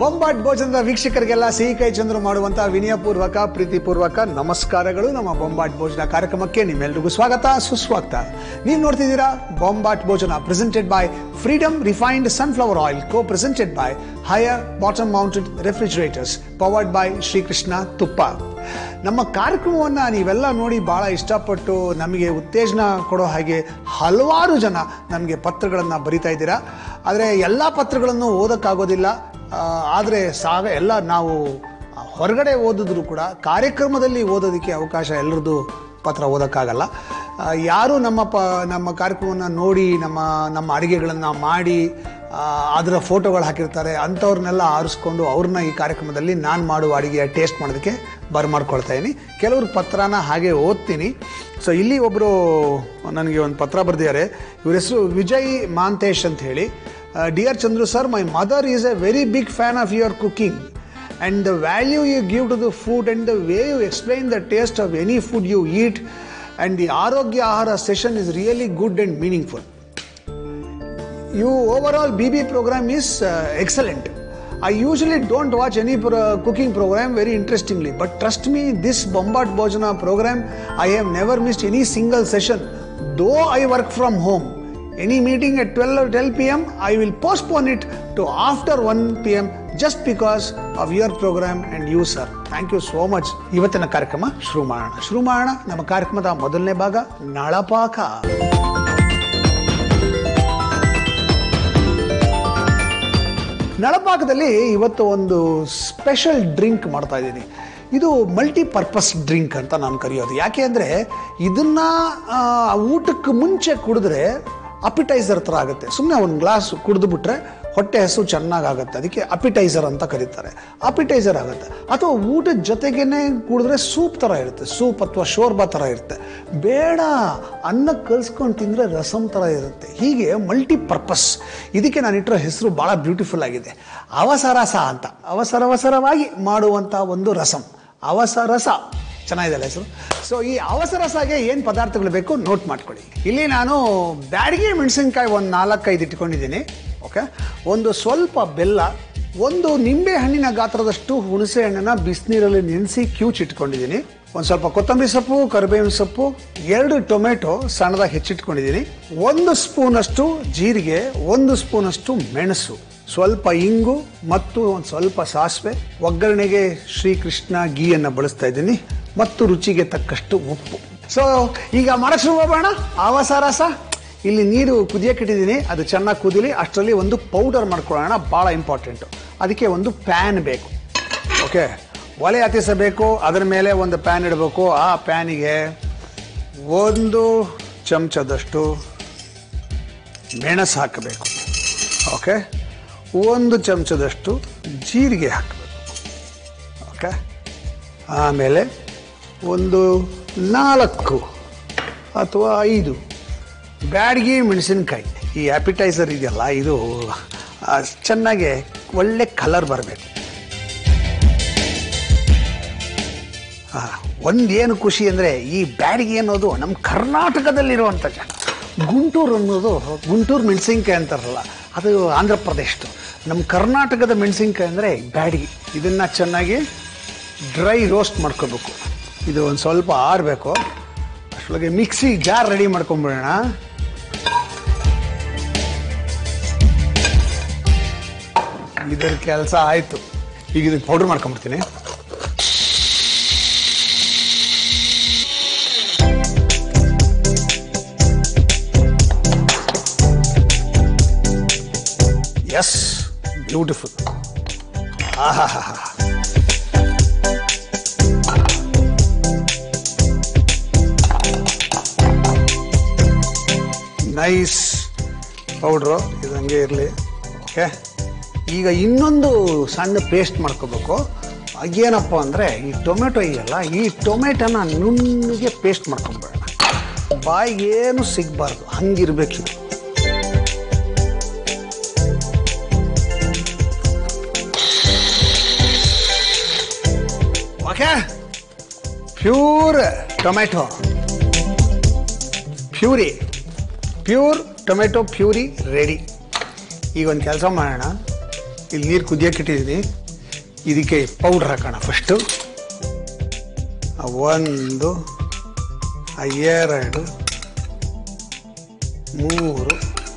ಬೊಂಬಾಟ್ ಭೋಜನದ ವೀಕ್ಷಕರಿಗೆಲ್ಲ ಸಿಹಿ ಕೈ ಚಂದ್ರು ಮಾಡುವಂತಹ ವಿನಯಪೂರ್ವಕ ಪ್ರೀತಿಪೂರ್ವಕ ನಮಸ್ಕಾರಗಳು ನಮ್ಮ ಬೊಂಬಾಟ್ ಭೋಜನ ಕಾರ್ಯಕ್ರಮಕ್ಕೆ ನಿಮ್ಮೆಲ್ರಿಗೂ ಸ್ವಾಗತ ಸುಸ್ವಾಗತ ನೀವು ನೋಡ್ತಿದ್ದೀರಾ Bombat Bhojana presented by Freedom refined sunflower oil co presented by Haier bottom mounted refrigerators powered by Srikrishna ತುಪ್ಪ ನಮ್ಮ ಕಾರ್ಯಕ್ರಮವನ್ನು ನೀವೆಲ್ಲ ನೋಡಿ ಭಾಳ ಇಷ್ಟಪಟ್ಟು ನಮಗೆ ಉತ್ತೇಜನ ಕೊಡೋ ಹಾಗೆ ಹಲವಾರು ಜನ ನಮಗೆ ಪತ್ರಗಳನ್ನು ಬರಿತಾ ಇದ್ದೀರಾ ಆದರೆ ಎಲ್ಲ ಪತ್ರಗಳನ್ನು ಓದೋಕ್ಕಾಗೋದಿಲ್ಲ ಆದರೆ ಸಾಗ ಎಲ್ಲ ನಾವು ಹೊರಗಡೆ ಓದಿದ್ರು ಕೂಡ ಕಾರ್ಯಕ್ರಮದಲ್ಲಿ ಓದೋದಕ್ಕೆ ಅವಕಾಶ ಎಲ್ಲರದ್ದು ಪತ್ರ ಓದೋಕ್ಕಾಗಲ್ಲ ಆ, ಯಾರು ನಮ್ಮ ಪ ನಮ್ಮ ಕಾರ್ಯಕ್ರಮವನ್ನು ನೋಡಿ ನಮ್ಮ ನಮ್ಮ ಅಡುಗೆಗಳನ್ನು ಮಾಡಿ ಆ, ಅದರ ಫೋಟೋಗಳು ಹಾಕಿರ್ತಾರೆ ಅಂಥವ್ರನ್ನೆಲ್ಲ ಆರಿಸ್ಕೊಂಡು ಅವ್ರನ್ನ ಈ ಕಾರ್ಯಕ್ರಮದಲ್ಲಿ ನಾನು ಮಾಡುವ ಅಡುಗೆಯ ಟೇಸ್ಟ್ ಮಾಡೋದಕ್ಕೆ ಬರ್ಮಾಡ್ಕೊಳ್ತಾ ಇದ್ದೀನಿ ಕೆಲವ್ರ ಪತ್ರನ ಹಾಗೆ ಓದ್ತೀನಿ ಸೊ ಇಲ್ಲಿ ಒಬ್ಬರು ನನಗೆ ಒಂದು ಪತ್ರ ಬರೆದಿದ್ದಾರೆ ಇವ್ರ ಹೆಸರು ವಿಜಯ್ ಮಾಂತೇಶ್ ಅಂತ ಹೇಳಿ dear Chandru sir my mother is a very big fan of your cooking and the value you give to the food and the way you explain the taste of any food you eat and the Arogya Ahara session is really good and meaningful. You overall BB program is uh, excellent. I usually don't watch any pro- cooking program very interestingly, but trust me, this Bombard Bhojana program, I have never missed any single session. Though I work from home, any meeting at 12 or 12 pm, I will postpone it to after 1 pm just because of your program and you, sir. Thank you so much. ಇವತ್ತಿನ ಕಾರ್ಯಕ್ರಮ ಶುರು ಮಾಡೋಣ ಶುರು ಮಾಡೋಣ ನಮ್ಮ ಕಾರ್ಯಕ್ರಮದ ಮೊದಲನೇ ಭಾಗ ನಳಪಾಕ ನಳಪಾಕದಲ್ಲಿ ಇವತ್ತು ಒಂದು ಸ್ಪೆಷಲ್ ಡ್ರಿಂಕ್ ಮಾಡ್ತಾ ಇದ್ದೀನಿ ಇದು ಮಲ್ಟಿಪರ್ಪಸ್ ಡ್ರಿಂಕ್ ಅಂತ ನಾನು ಕರೆಯೋದು ಯಾಕೆ ಅಂದರೆ ಇದನ್ನು ಊಟಕ್ಕೆ ಮುಂಚೆ ಕುಡಿದ್ರೆ ಅಪಿಟೈಸರ್ ಥರ ಆಗುತ್ತೆ ಸುಮ್ಮನೆ ಒಂದು ಗ್ಲಾಸ್ ಕುಡಿದು ಹೊಟ್ಟೆ ಹಸು ಚೆನ್ನಾಗಾಗುತ್ತೆ ಅದಕ್ಕೆ ಅಪಿಟೈಸರ್ ಅಂತ ಕರೀತಾರೆ ಅಪಿಟೈಸರ್ ಆಗುತ್ತೆ ಅಥವಾ ಊಟದ ಜೊತೆಗೇನೆ ಕುಡಿದ್ರೆ ಸೂಪ್ ಥರ ಇರುತ್ತೆ ಸೂಪ್ ಅಥವಾ ಶೋರ್ಬಾ ಥರ ಇರುತ್ತೆ ಬೇಡ ಅನ್ನ ಕಲ್ಸ್ಕೊಂಡು ತಿಂದರೆ ರಸಮ್ ಥರ ಇರುತ್ತೆ ಹೀಗೆ ಮಲ್ಟಿಪರ್ಪಸ್ ಇದಕ್ಕೆ ನಾನು ಇಟ್ಟಿರೋ ಹೆಸರು ಭಾಳ ಬ್ಯೂಟಿಫುಲ್ ಆಗಿದೆ ಅವಸರಸ ಅಂತ ಅವಸರ ಅವಸರವಾಗಿ ಮಾಡುವಂಥ ಒಂದು ರಸಂ ಅವಸರಸ ಚೆನ್ನಾಗಿದೆ ಹೆಸರು ಸೊ ಈ ಅವಸರಸಾಗೆ ಏನು ಪದಾರ್ಥಗಳು ಬೇಕು ನೋಟ್ ಮಾಡ್ಕೊಳ್ಳಿ ಇಲ್ಲಿ ನಾನು ಬ್ಯಾಡಗಿ ಮೆಣಸಿನ್ಕಾಯಿ ಒಂದು ನಾಲ್ಕೈದು ಇಟ್ಕೊಂಡಿದ್ದೀನಿ ಓಕೆ ಒಂದು ಸ್ವಲ್ಪ ಬೆಲ್ಲ ಒಂದು ನಿಂಬೆ ಹಣ್ಣಿನ ಗಾತ್ರದಷ್ಟು ಹುಣಸೆ ಹಣ್ಣನ್ನ ಬಿಸಿನೀರಲ್ಲಿ ನೆನೆಸಿ ಕ್ಯೂಚ್ ಇಟ್ಕೊಂಡಿದ್ದೀನಿ ಒಂದು ಸ್ವಲ್ಪ ಕೊತ್ತಂಬರಿ ಸೊಪ್ಪು ಕರಿಬೇವಿನ ಸೊಪ್ಪು ಎರಡು ಟೊಮೆಟೊ ಸಣ್ಣದಾಗಿ ಹೆಚ್ಚಿಟ್ಕೊಂಡಿದ್ದೀನಿ ಒಂದು ಸ್ಪೂನಷ್ಟು ಜೀರಿಗೆ ಒಂದು ಸ್ಪೂನಷ್ಟು ಮೆಣಸು ಸ್ವಲ್ಪ ಇಂಗು ಮತ್ತು ಒಂದು ಸ್ವಲ್ಪ ಸಾಸಿವೆ ಒಗ್ಗರಣೆಗೆ ಶ್ರೀಕೃಷ್ಣ ಗೀಯನ್ನು ಬಳಸ್ತಾ ಇದ್ದೀನಿ ಮತ್ತು ರುಚಿಗೆ ತಕ್ಕಷ್ಟು ಉಪ್ಪು ಸೊ ಈಗ ಮಾಡಕ್ಕೆ ಶುರು ಮಾಡೋಣ ಅವಸರಸ ಇಲ್ಲಿ ನೀರು ಕುದಿಯಕ್ಕಿಟ್ಟಿದ್ದೀನಿ ಅದು ಚೆನ್ನಾಗಿ ಕುದಿಲಿ ಅಷ್ಟರಲ್ಲಿ ಒಂದು ಪೌಡರ್ ಮಾಡ್ಕೊಳ್ಳೋಣ ಭಾಳ ಇಂಪಾರ್ಟೆಂಟು ಅದಕ್ಕೆ ಒಂದು ಪ್ಯಾನ್ ಬೇಕು ಓಕೆ ಒಲೆ ಹತ್ತಿಸಬೇಕು ಅದರ ಮೇಲೆ ಒಂದು ಪ್ಯಾನ್ ಇಡಬೇಕು ಆ ಪ್ಯಾನಿಗೆ ಒಂದು ಚಮಚದಷ್ಟು ಮೆಣಸು ಹಾಕಬೇಕು ಓಕೆ ಒಂದು ಚಮಚದಷ್ಟು ಜೀರಿಗೆ ಹಾಕಬೇಕು ಓಕೆ ಆಮೇಲೆ ಒಂದು ನಾಲ್ಕು ಅಥವಾ ಐದು ಬ್ಯಾಡಗಿ ಮೆಣಸಿನ್ಕಾಯಿ ಈ ಆ್ಯಪಿಟೈಸರ್ ಇದೆಯಲ್ಲ ಇದು ಆ, ಚೆನ್ನಾಗಿ ಒಳ್ಳೆ ಕಲರ್ ಬರಬೇಕು ಒಂದೇನು ಖುಷಿ ಅಂದರೆ ಈ ಬ್ಯಾಡಗಿ ಅನ್ನೋದು ನಮ್ಮ ಕರ್ನಾಟಕದಲ್ಲಿರುವಂಥ ಜನ ಗುಂಟೂರು ಅನ್ನೋದು ಗುಂಟೂರು ಮೆಣಸಿನ್ಕಾಯಿ ಅಂತಾರಲ್ಲ ಅದು ಆಂಧ್ರ ಪ್ರದೇಶದ್ದು ನಮ್ಮ ಕರ್ನಾಟಕದ ಮೆಣಸಿನ್ಕಾಯಿ ಅಂದರೆ ಬ್ಯಾಡಗಿ ಇದನ್ನು ಚೆನ್ನಾಗಿ ಡ್ರೈ ರೋಸ್ಟ್ ಮಾಡ್ಕೋಬೇಕು ಇದು ಒಂದು ಸ್ವಲ್ಪ ಆರಬೇಕು ಅಷ್ಟೊಳಗೆ ಮಿಕ್ಸಿ ಜಾರ್ ರೆಡಿ ಮಾಡ್ಕೊಂಬಿಡೋಣ ಇದರ ಕೆಲಸ ಆಯಿತು ಈಗ ಇದಕ್ಕೆ ಪೌಡ್ರ್ ಮಾಡ್ಕೊಂಬಿಡ್ತೀನಿ ಎಸ್ ಬ್ಯೂಟಿಫುಲ್ ಆಹಾ ನೈಸ್ ಪೌಡ್ರು ಇದು ಹಂಗೆ ಇರಲಿ ಓಕೆ ಈಗ ಇನ್ನೊಂದು ಸಣ್ಣ ಪೇಸ್ಟ್ ಮಾಡ್ಕೋಬೇಕು ಏನಪ್ಪ ಅಂದರೆ ಈ ಟೊಮೆಟೊ ಇದೆಯಲ್ಲ ಈ ಟೊಮೆಟೊನ ನುಣ್ಣಗೆ ಪೇಸ್ಟ್ ಮಾಡ್ಕೊಂಬೇಡ ಬಾಯಿಗೆ ಏನು ಸಿಗಬಾರ್ದು ಹಂಗಿರ್ಬೇಕು ಇದು okay pure tomato puree pure tomato puree ready ಈಗ ಒಂದು ಕೆಲಸ ಮಾಡೋಣ ಇಲ್ಲಿ ನೀರು ಕುದಿಯಕ್ಕೆ ಇಟ್ಟಿದ್ದೀನಿ ಇದಕ್ಕೆ ಪೌಡ್ರ್ ಹಾಕೋಣ ಫಸ್ಟು ಒಂದು ಆ ಎರಡು ಮೂರು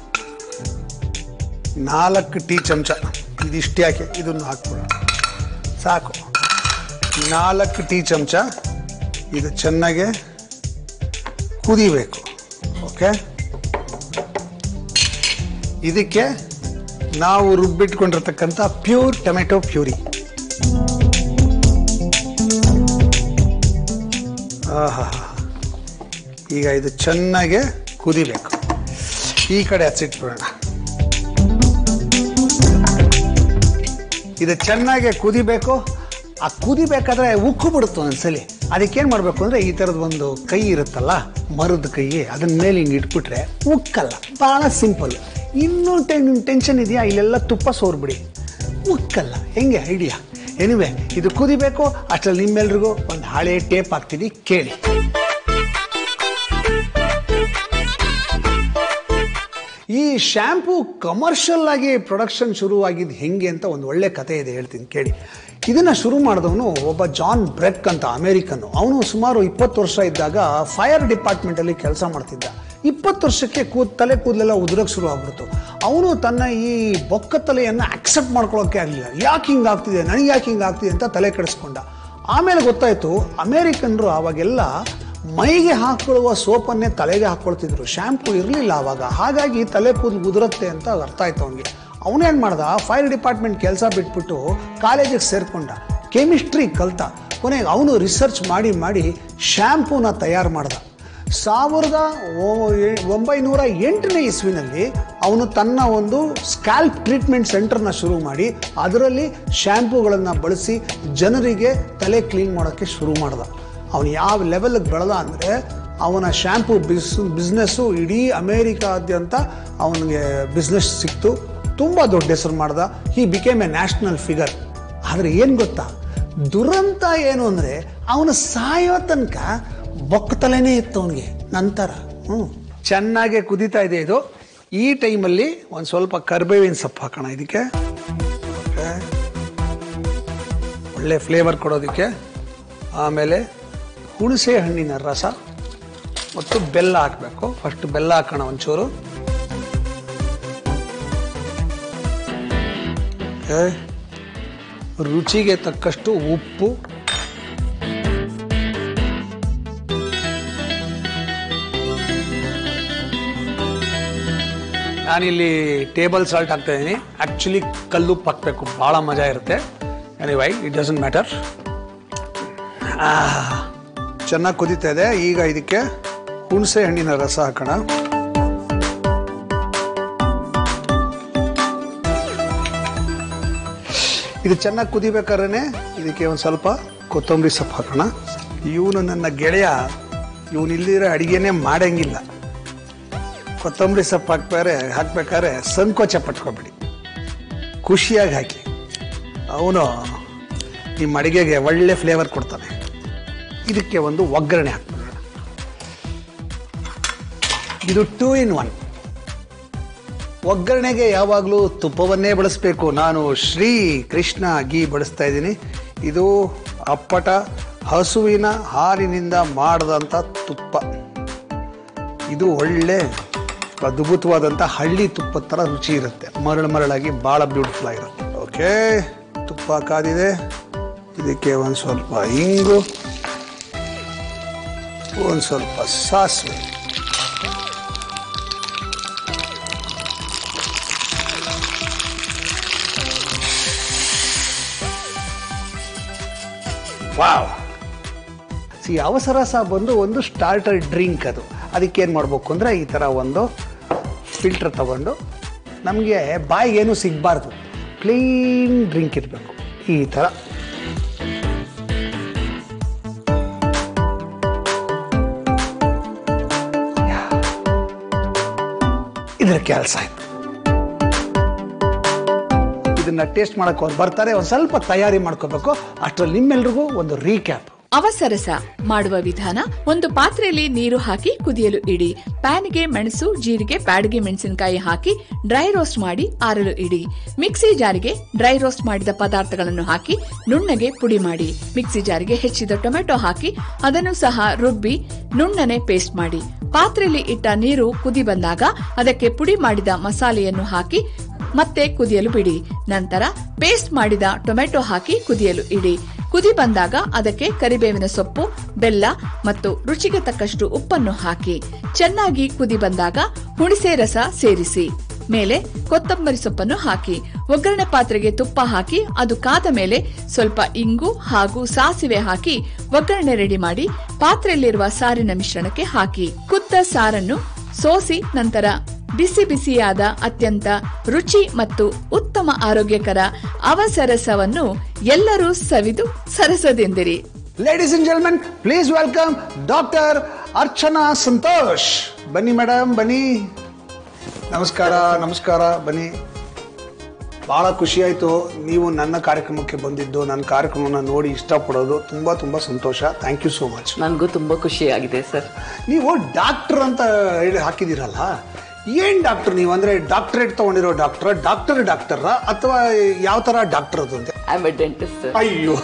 ನಾಲ್ಕು ಟೀ ಚಮಚ ಇದಿಷ್ಟು ಯಾಕೆ ಇದನ್ನು ಹಾಕ್ಬಿಡೋಣ ಸಾಕು ನಾಲ್ಕು ಟೀ ಚಮಚ ಇದು ಚೆನ್ನಾಗೆ ಕುದಿಬೇಕು ಓಕೆ ಇದಕ್ಕೆ ನಾವು ರುಬ್ಬಿಟ್ಕೊಂಡಿರ್ತಕ್ಕಂಥ ಪ್ಯೂರ್ ಟೊಮೆಟೊ ಪ್ಯೂರಿ ಆಹಾ ಈಗ ಇದು ಚೆನ್ನಾಗೆ ಕುದಿಬೇಕು ಈ ಕಡೆ ಹಚ್ಚಿಟ್ಬಿಡೋಣ ಇದು ಚೆನ್ನಾಗಿ ಕುದಿಬೇಕು ಆ ಕುದಿಬೇಕಾದ್ರೆ ಉಕ್ಕು ಬಿಡುತ್ತೆ ಒಂದ್ಸಲಿ ಅದಕ್ಕೇನು ಮಾಡಬೇಕು ಅಂದರೆ ಈ ಥರದ್ದು ಒಂದು ಕೈ ಇರುತ್ತಲ್ಲ ಮರದ ಕೈ ಅದನ್ನ ಮೇಲೆ ಹಿಂಗೆ ಇಟ್ಬಿಟ್ರೆ ಉಕ್ಕಲ್ಲ ಭಾಳ ಸಿಂಪಲ್ ಇನ್ನೂ ಟೆನ್ ಟೆನ್ಷನ್ ಇದೆಯಾ ಇಲ್ಲೆಲ್ಲ ತುಪ್ಪ ಸೋರ್ಬಿಡಿ ಉಕ್ಕಲ್ಲ ಹೆಂಗೆ ಐಡಿಯಾ ಎನಿವೆ ಇದು ಕುದಿಬೇಕು ಅಷ್ಟರಲ್ಲಿ ನಿಮ್ಮೆಲ್ರಿಗೂ ಒಂದು ಹಳೆ ಟೇಪ್ ಹಾಕ್ತೀನಿ ಕೇಳಿ ಈ ಶ್ಯಾಂಪು ಕಮರ್ಷಿಯಲ್ ಆಗಿ ಪ್ರೊಡಕ್ಷನ್ ಶುರುವಾಗಿದ್ದು ಹೆಂಗೆ ಅಂತ ಒಂದು ಒಳ್ಳೆ ಕತೆ ಇದೆ ಹೇಳ್ತೀನಿ ಕೇಳಿ ಇದನ್ನ ಶುರು ಮಾಡಿದವನು ಒಬ್ಬ ಜಾನ್ ಬ್ರೆಕ್ ಅಂತ ಅಮೇರಿಕನ್ ಅವನು ಸುಮಾರು ಇಪ್ಪತ್ತು ವರ್ಷ ಇದ್ದಾಗ ಫೈರ್ ಡಿಪಾರ್ಟ್ಮೆಂಟಲ್ಲಿ ಕೆಲಸ ಮಾಡ್ತಿದ್ದ ಇಪ್ಪತ್ತು ವರ್ಷಕ್ಕೆ ಕೂದ್ ತಲೆ ಕೂದಲೆಲ್ಲ ಉದುರಕ್ಕೆ ಶುರು ಆಗ್ಬಿಡ್ತು ಅವನು ತನ್ನ ಈ ಬೊಕ್ಕ ತಲೆಯನ್ನು ಅಕ್ಸೆಪ್ಟ್ ಮಾಡ್ಕೊಳ್ಳೋಕೆ ಆಗಲಿಲ್ಲ ಯಾಕೆ ಹಿಂಗೆ ಆಗ್ತಿದೆ ನನಗೆ ಯಾಕೆ ಹಿಂಗೆ ಆಗ್ತಿದೆ ಅಂತ ತಲೆ ಕೆಡಿಸ್ಕೊಂಡ ಆಮೇಲೆ ಗೊತ್ತಾಯ್ತು ಅಮೇರಿಕನ್ರು ಅವಾಗೆಲ್ಲ ಮೈಗೆ ಹಾಕೊಳ್ಳುವ ಸೋಪನ್ನೇ ತಲೆಗೆ ಹಾಕೊಳ್ತಿದ್ರು ಶ್ಯಾಂಪು ಇರಲಿಲ್ಲ ಆವಾಗ ಹಾಗಾಗಿ ತಲೆ ಕೂದಲು ಉದುರುತ್ತೆ ಅಂತ ಅರ್ಥ ಆಯ್ತು ಅವನಿಗೆ ಅವನೇನು ಮಾಡ್ದ ಫೈರ್ ಡಿಪಾರ್ಟ್ಮೆಂಟ್ ಕೆಲಸ ಬಿಟ್ಬಿಟ್ಟು ಕಾಲೇಜಿಗೆ ಸೇರ್ಕೊಂಡ ಕೆಮಿಸ್ಟ್ರಿ ಕಲ್ತ ಕೊನೆಗೆ ಅವನು ರಿಸರ್ಚ್ ಮಾಡಿ ಮಾಡಿ ಶ್ಯಾಂಪೂನ ತಯಾರು ಮಾಡ್ದ ಸಾವಿರದ ಒ- ಒಂಬೈನೂರ ಎಂಟನೇ ಇಸ್ವಿನಲ್ಲಿ ಅವನು ತನ್ನ ಒಂದು ಸ್ಕ್ಯಾಲ್ಪ್ ಟ್ರೀಟ್ಮೆಂಟ್ ಸೆಂಟರ್ನ ಶುರು ಮಾಡಿ ಅದರಲ್ಲಿ ಶ್ಯಾಂಪೂಗಳನ್ನು ಬಳಸಿ ಜನರಿಗೆ ತಲೆ ಕ್ಲೀನ್ ಮಾಡೋಕ್ಕೆ ಶುರು ಮಾಡ್ದ ಅವನು ಯಾವ ಲೆವೆಲ್ಗೆ ಬೆಳೆದ ಅಂದರೆ ಅವನ ಶ್ಯಾಂಪೂ ಬಿಸ್ ಬಿಸ್ನೆಸ್ಸು ಇಡೀ ಅಮೇರಿಕಾದ್ಯಂತ ಅವನಿಗೆ ಬಿಸ್ನೆಸ್ ಸಿಕ್ತು ತುಂಬ ದೊಡ್ಡ ಹೆಸರು ಮಾಡ್ದ he became a national figure ಆದರೆ ಏನು ಗೊತ್ತಾ ದುರಂತ ಏನು ಅಂದರೆ ಅವನು ಸಾಯೋ ತನಕ ಬೊಕ್ಕತಲೆನೇ ಇತ್ತು ಅವನಿಗೆ ನಂತರ ಹ್ಞೂ ಚೆನ್ನಾಗೆ ಕುದೀತಾ ಇದೆ ಇದು ಈ ಟೈಮಲ್ಲಿ ಒಂದು ಸ್ವಲ್ಪ ಕರ್ಬೇವಿನ ಸೊಪ್ಪು ಹಾಕೋಣ ಇದಕ್ಕೆ ಓಕೆ. ಒಳ್ಳೆ ಫ್ಲೇವರ್ ಕೊಡೋದಕ್ಕೆ ಆಮೇಲೆ ಹುಣಸೆ ಹಣ್ಣಿನ ರಸ ಮತ್ತು ಬೆಲ್ಲ ಹಾಕಬೇಕು ಫಸ್ಟ್ ಬೆಲ್ಲ ಹಾಕೋಣ ಒಂಚೂರು ಓಕೆ. ರುಚಿಗೆ ತಕ್ಕಷ್ಟು ಉಪ್ಪು ನಾನಿಲ್ಲಿ ಟೇಬಲ್ ಸಾಲ್ಟ್ ಹಾಕ್ತಾ ಇದ್ದೀನಿ ಆ್ಯಕ್ಚುಲಿ ಕಲ್ಲುಪ್ಪು ಹಾಕಬೇಕು ಭಾಳ ಮಜಾ ಇರುತ್ತೆ ಎನಿವೈ ಇಟ್ ಡಸಂಟ್ ಮ್ಯಾಟರ್ ಚೆನ್ನಾಗಿ ಕುದೀತಾ ಇದೆ ಈಗ ಇದಕ್ಕೆ ಹುಣಸೆ ಹಣ್ಣಿನ ರಸ ಹಾಕೋಣ ಇದು ಚೆನ್ನಾಗಿ ಕುದಿಬೇಕಾದ್ರೆ ಇದಕ್ಕೆ ಒಂದು ಸ್ವಲ್ಪ ಕೊತ್ತಂಬರಿ ಸೊಪ್ಪು ಹಾಕೋಣ ಇವನು ನನ್ನ ಗೆಳೆಯ ಇವನು ಇಲ್ಲಿರೋ ಅಡಿಗೆನೇ ಮಾಡಂಗಿಲ್ಲ ಕೊತ್ತಂಬರಿ ಸೊಪ್ಪು ಹಾಕ್ಬೇಕಾರೆ ಹಾಕ್ಬೇಕಾದ್ರೆ ಸಂಕೋಚ ಪಟ್ಕೊಬೇಡಿ ಖುಷಿಯಾಗಿ ಹಾಕಿ ಅವನು ನಿಮ್ಮ ಅಡಿಗೆಗೆ ಒಳ್ಳೆ ಫ್ಲೇವರ್ ಕೊಡ್ತಾನೆ ಇದಕ್ಕೆ ಒಂದು ಒಗ್ಗರಣೆ ಹಾಕ್ಬಿಡೋಣ ಇದು ಟೂ ಇನ್ ಒನ್ ಒಗ್ಗರಣೆಗೆ ಯಾವಾಗಲೂ ತುಪ್ಪವನ್ನೇ ಬಳಸಬೇಕು ನಾನು ಶ್ರೀ ಕೃಷ್ಣ ಗೀ ಬಳಸ್ತಾ ಇದ್ದೀನಿ ಇದು ಅಪ್ಪಟ ಹಸುವಿನ ಹಾಲಿನಿಂದ ಮಾಡಿದಂಥ ತುಪ್ಪ ಇದು ಒಳ್ಳೆ ಅದ್ಭುತವಾದಂಥ ಹಳ್ಳಿ ತುಪ್ಪದ ಥರ ರುಚಿ ಇರುತ್ತೆ ಮರಳು ಮರಳಾಗಿ ಭಾಳ ಬ್ಯೂಟಿಫುಲ್ ಆಗಿರುತ್ತೆ ಓಕೆ ತುಪ್ಪ ಕಾದಿದೆ ಇದಕ್ಕೆ ಒಂದು ಸ್ವಲ್ಪ ಹಿಂಗು ಒಂದು ಸ್ವಲ್ಪ ಸಾಸಿವೆ ವಾವ್ ಸಿ ಅವಸರ ಸಹ ಬಂದು ಒಂದು ಸ್ಟಾರ್ಟರ್ ಡ್ರಿಂಕ್ ಅದು ಅದಕ್ಕೆ ಏನು ಮಾಡಬೇಕು ಅಂದರೆ ಈ ಥರ ಒಂದು ಫಿಲ್ಟರ್ ತಗೊಂಡು ನಮಗೆ ಬಾಯಿಗೇನು ಸಿಗಬಾರ್ದು ಕ್ಲೀನ್ ಡ್ರಿಂಕ್ ಇರಬೇಕು ಈ ಥರ ಇದರ ಕೆಲಸ ಆಯ್ತು ಇದನ್ನ ಟೇಸ್ಟ್ ಮಾಡಕ್ಕೆ ಅವ್ರು ಬರ್ತಾರೆ ಒಂದು ಸ್ವಲ್ಪ ತಯಾರಿ ಮಾಡ್ಕೋಬೇಕು ಅಷ್ಟರಲ್ಲಿ ನಿಮ್ಮೆಲ್ರಿಗೂ ಒಂದು ರೀಕ್ಯಾಪ್ ಅವಸರಸ ಮಾಡುವ ವಿಧಾನ ಒಂದು ಪಾತ್ರೆಯಲ್ಲಿ ನೀರು ಹಾಕಿ ಕುದಿಯಲು ಇಡಿ ಪ್ಯಾನ್ಗೆ ಮೆಣಸು ಜೀರಿಗೆ ಬ್ಯಾಡಗಿ ಮೆಣಸಿನಕಾಯಿ ಹಾಕಿ ಡ್ರೈ ರೋಸ್ಟ್ ಮಾಡಿ ಆರಲು ಇಡಿ ಮಿಕ್ಸಿ ಜಾರಿಗೆ ಡ್ರೈ ರೋಸ್ಟ್ ಮಾಡಿದ ಪದಾರ್ಥಗಳನ್ನು ಹಾಕಿ ನುಣ್ಣಗೆ ಪುಡಿ ಮಾಡಿ ಮಿಕ್ಸಿ ಜಾರಿಗೆ ಹೆಚ್ಚಿದ ಟೊಮೆಟೊ ಹಾಕಿ ಅದನ್ನು ಸಹ ರುಬ್ಬಿ ನುಣ್ಣನೆ ಪೇಸ್ಟ್ ಮಾಡಿ ಪಾತ್ರೆಯಲ್ಲಿ ಇಟ್ಟ ನೀರು ಕುದಿ ಬಂದಾಗ ಅದಕ್ಕೆ ಪುಡಿ ಮಾಡಿದ ಮಸಾಲೆಯನ್ನು ಹಾಕಿ ಮತ್ತೆ ಕುದಿಯಲು ಬಿಡಿ ನಂತರ ಪೇಸ್ಟ್ ಮಾಡಿದ ಟೊಮೆಟೊ ಹಾಕಿ ಕುದಿಯಲು ಇಡಿ ಕುದಿ ಬಂದಾಗ ಅದಕ್ಕೆ ಕರಿಬೇವಿನ ಸೊಪ್ಪು ಬೆಲ್ಲ ಮತ್ತು ರುಚಿಗೆ ತಕ್ಕಷ್ಟು ಉಪ್ಪನ್ನು ಹಾಕಿ ಚೆನ್ನಾಗಿ ಕುದಿ ಬಂದಾಗ ಹುಣಸೆ ರಸ ಸೇರಿಸಿ ಮೇಲೆ ಕೊತ್ತಂಬರಿ ಸೊಪ್ಪನ್ನು ಹಾಕಿ ಒಗ್ಗರಣೆ ಪಾತ್ರೆಗೆ ತುಪ್ಪ ಹಾಕಿ ಅದು ಕಾದ ಮೇಲೆ ಸ್ವಲ್ಪ ಇಂಗು ಹಾಗೂ ಸಾಸಿವೆ ಹಾಕಿ ಒಗ್ಗರಣೆ ರೆಡಿ ಮಾಡಿ ಪಾತ್ರೆಯಲ್ಲಿರುವ ಸಾರಿನ ಮಿಶ್ರಣಕ್ಕೆ ಹಾಕಿ ಕುದ್ದ ಸಾರನ್ನು ಸೋಸಿ ನಂತರ ಬಿಸಿ ಬಿಸಿಯಾದ ಅತ್ಯಂತ ರುಚಿ ಮತ್ತು ಉತ್ತಮ ಆರೋಗ್ಯಕರ ಅವಸರಸವನ್ನು ಎಲ್ಲರೂ ಸವಿದು ಸರಸದಿಂದಿರಿ ladies and gentlemen please welcome doctor Archana Santosh ಬನ್ನಿ ಮೇಡಮ್ ಬನ್ನಿ ನಮಸ್ಕಾರ ನಮಸ್ಕಾರ ಬನ್ನಿ ಬಹಳ ಖುಷಿ ಆಯಿತು ನೀವು ನನ್ನ ಕಾರ್ಯಕ್ರಮಕ್ಕೆ ಬಂದಿದ್ದು ನನ್ನ ಕಾರ್ಯಕ್ರಮನ ನೋಡಿ ಇಷ್ಟಪಡೋದು ತುಂಬ ತುಂಬ ಸಂತೋಷ ಥ್ಯಾಂಕ್ ಯು ಸೋ ಮಚ್ ನನಗೂ ತುಂಬಾ ಖುಷಿಯಾಗಿದೆ ಸರ್ ನೀವು ಡಾಕ್ಟರ್ ಅಂತ ಹೇಳಿ ಹಾಕಿದ್ದೀರಲ್ಲ ಏನ್ ಡಾಕ್ಟರ್ ನೀವು ಅಂದ್ರೆ ಡಾಕ್ಟರೇಟ್ ತಗೊಂಡಿರೋ ಡಾಕ್ಟರ್ ಡಾಕ್ಟರ್ ಡಾಕ್ಟರ್ ಅಥವಾ ಯಾವ ತರ ಡಾಕ್ಟರ್ ಅದು ಅಂತ I am a dentist sir ಅಯ್ಯೋ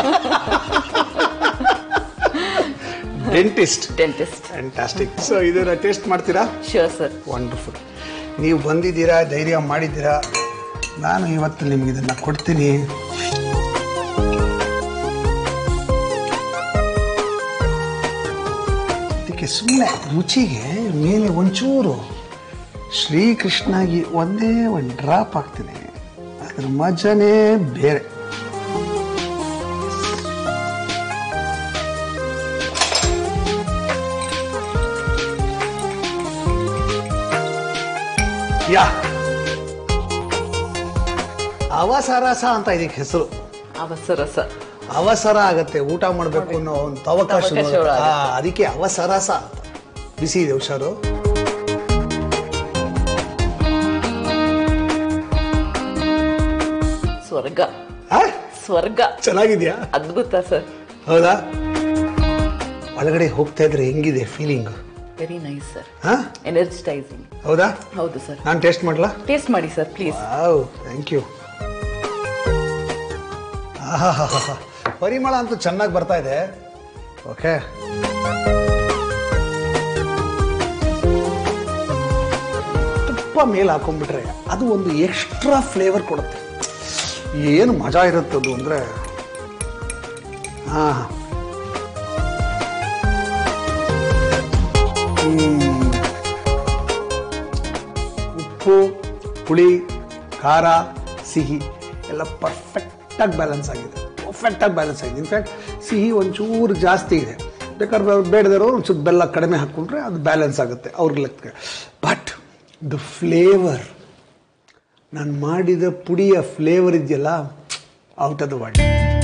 ಡೆಂಟಿಸ್ಟ್ ಡೆಂಟಿಸ್ಟ್ ಫ್ಯಾಂಟಾಸ್ಟಿಕ್ ಸೊ ಇದನ್ನ ಟೆಸ್ಟ್ ಮಾಡ್ತೀರಾ ಶೋರ್ ಸರ್ ವಂಡರ್ಫುಲ್ ನೀವು ಬಂದಿದ್ದೀರಾ ಧೈರ್ಯ ಮಾಡಿದ್ದೀರಾ ನಾನು ಇವತ್ತು ನಿಮ್ಗೆ ಇದನ್ನ ಕೊಡ್ತೀನಿ ಅದಕ್ಕೆ ಸುಮ್ಮನೆ ರುಚಿಗೆ ಮೇಲೆ ಒಂಚೂರು ಶ್ರೀಕೃಷ್ಣಾಗಿ ಒಂದೇ ಒಂದು ಡ್ರಾಪ್ ಹಾಕ್ತೀನಿ ಅದ್ರ ಮಜನೇ ಬೇರೆ ಯಾ ಅವಸರಸ ಅಂತ ಇದಕ್ಕೆ ಹೆಸರು ಅವಸರ ಸರ್ ಅವಸರ ಆಗತ್ತೆ ಊಟ ಮಾಡಬೇಕು ಅನ್ನೋ ಒಂದು ಅವಕಾಶ ಅವಕಾಶ ಬರುತ್ತೆ. ಒಳಗೆ. ಆ, ಅದಕ್ಕೆ ಅವಸರಸ ಅಂತ ಬಿಸಿ ಇದೆ ಹುಷಾರು ಸ್ವರ್ಗ ಆ? ಸ್ವರ್ಗ ಚೆನ್ನಾಗಿದ್ಯಾ ಅದ್ಭುತ ಸರ್ ಹೌದಾ ಒಳಗಡೆ ಹೋಗ್ತಾ ಇದ್ರೆ ಹೆಂಗಿದೆ ಫೀಲಿಂಗ್ ವೆರಿ ನೈಸ್ ಸರ್ ಹಾ ಎನರ್ಜಿಟೈಸಿಂಗ್ ಹೌದಾ ಹೌದು ಸರ್ ನಾನು ಟೇಸ್ಟ್ ಮಾಡ್ಲಾ ಟೇಸ್ಟ್ ಮಾಡಿ sir please wow thank you ಪರಿಮಳ ಅಂತೂ ಚೆನ್ನಾಗಿ ಬರ್ತಾ ಇದೆ ಓಕೆ ತುಪ್ಪ ಮೇಲೆ ಹಾಕೊಂಡ್ಬಿಟ್ರೆ ಅದು ಒಂದು ಎಕ್ಸ್ಟ್ರಾ ಫ್ಲೇವರ್ ಕೊಡುತ್ತೆ ಏನು ಮಜಾ ಇರುತ್ತದು ಅಂದರೆ ಹಾಂ ಉಪ್ಪು ಹುಳಿ ಖಾರ ಸಿಹಿ ಎಲ್ಲ ಪರ್ಫೆಕ್ಟಾಗಿ ಬ್ಯಾಲೆನ್ಸ್ ಆಗಿದೆ ಪರ್ಫೆಕ್ಟಾಗಿ ಬ್ಯಾಲೆನ್ಸ್ ಆಗಿದೆ ಇನ್ಫ್ಯಾಕ್ಟ್ ಸಿಹಿ ಒಂಚೂರು ಜಾಸ್ತಿ ಇದೆ ಬೇಕಾದ್ರೆ ಬೇಡದಿರೋರು ಒಂಚೂರು ಬೆಲ್ಲ ಕಡಿಮೆ ಹಾಕ್ಕೊಂಡ್ರೆ ಅದು ಬ್ಯಾಲೆನ್ಸ್ ಆಗುತ್ತೆ ಅವ್ರ ಲೆಕ್ಕ ಬಟ್ ದ ಫ್ಲೇವರ್ ನಾನು ಮಾಡಿದ ಪುಡಿಯ ಫ್ಲೇವರ್ ಇದೆಯಲ್ಲ out of the world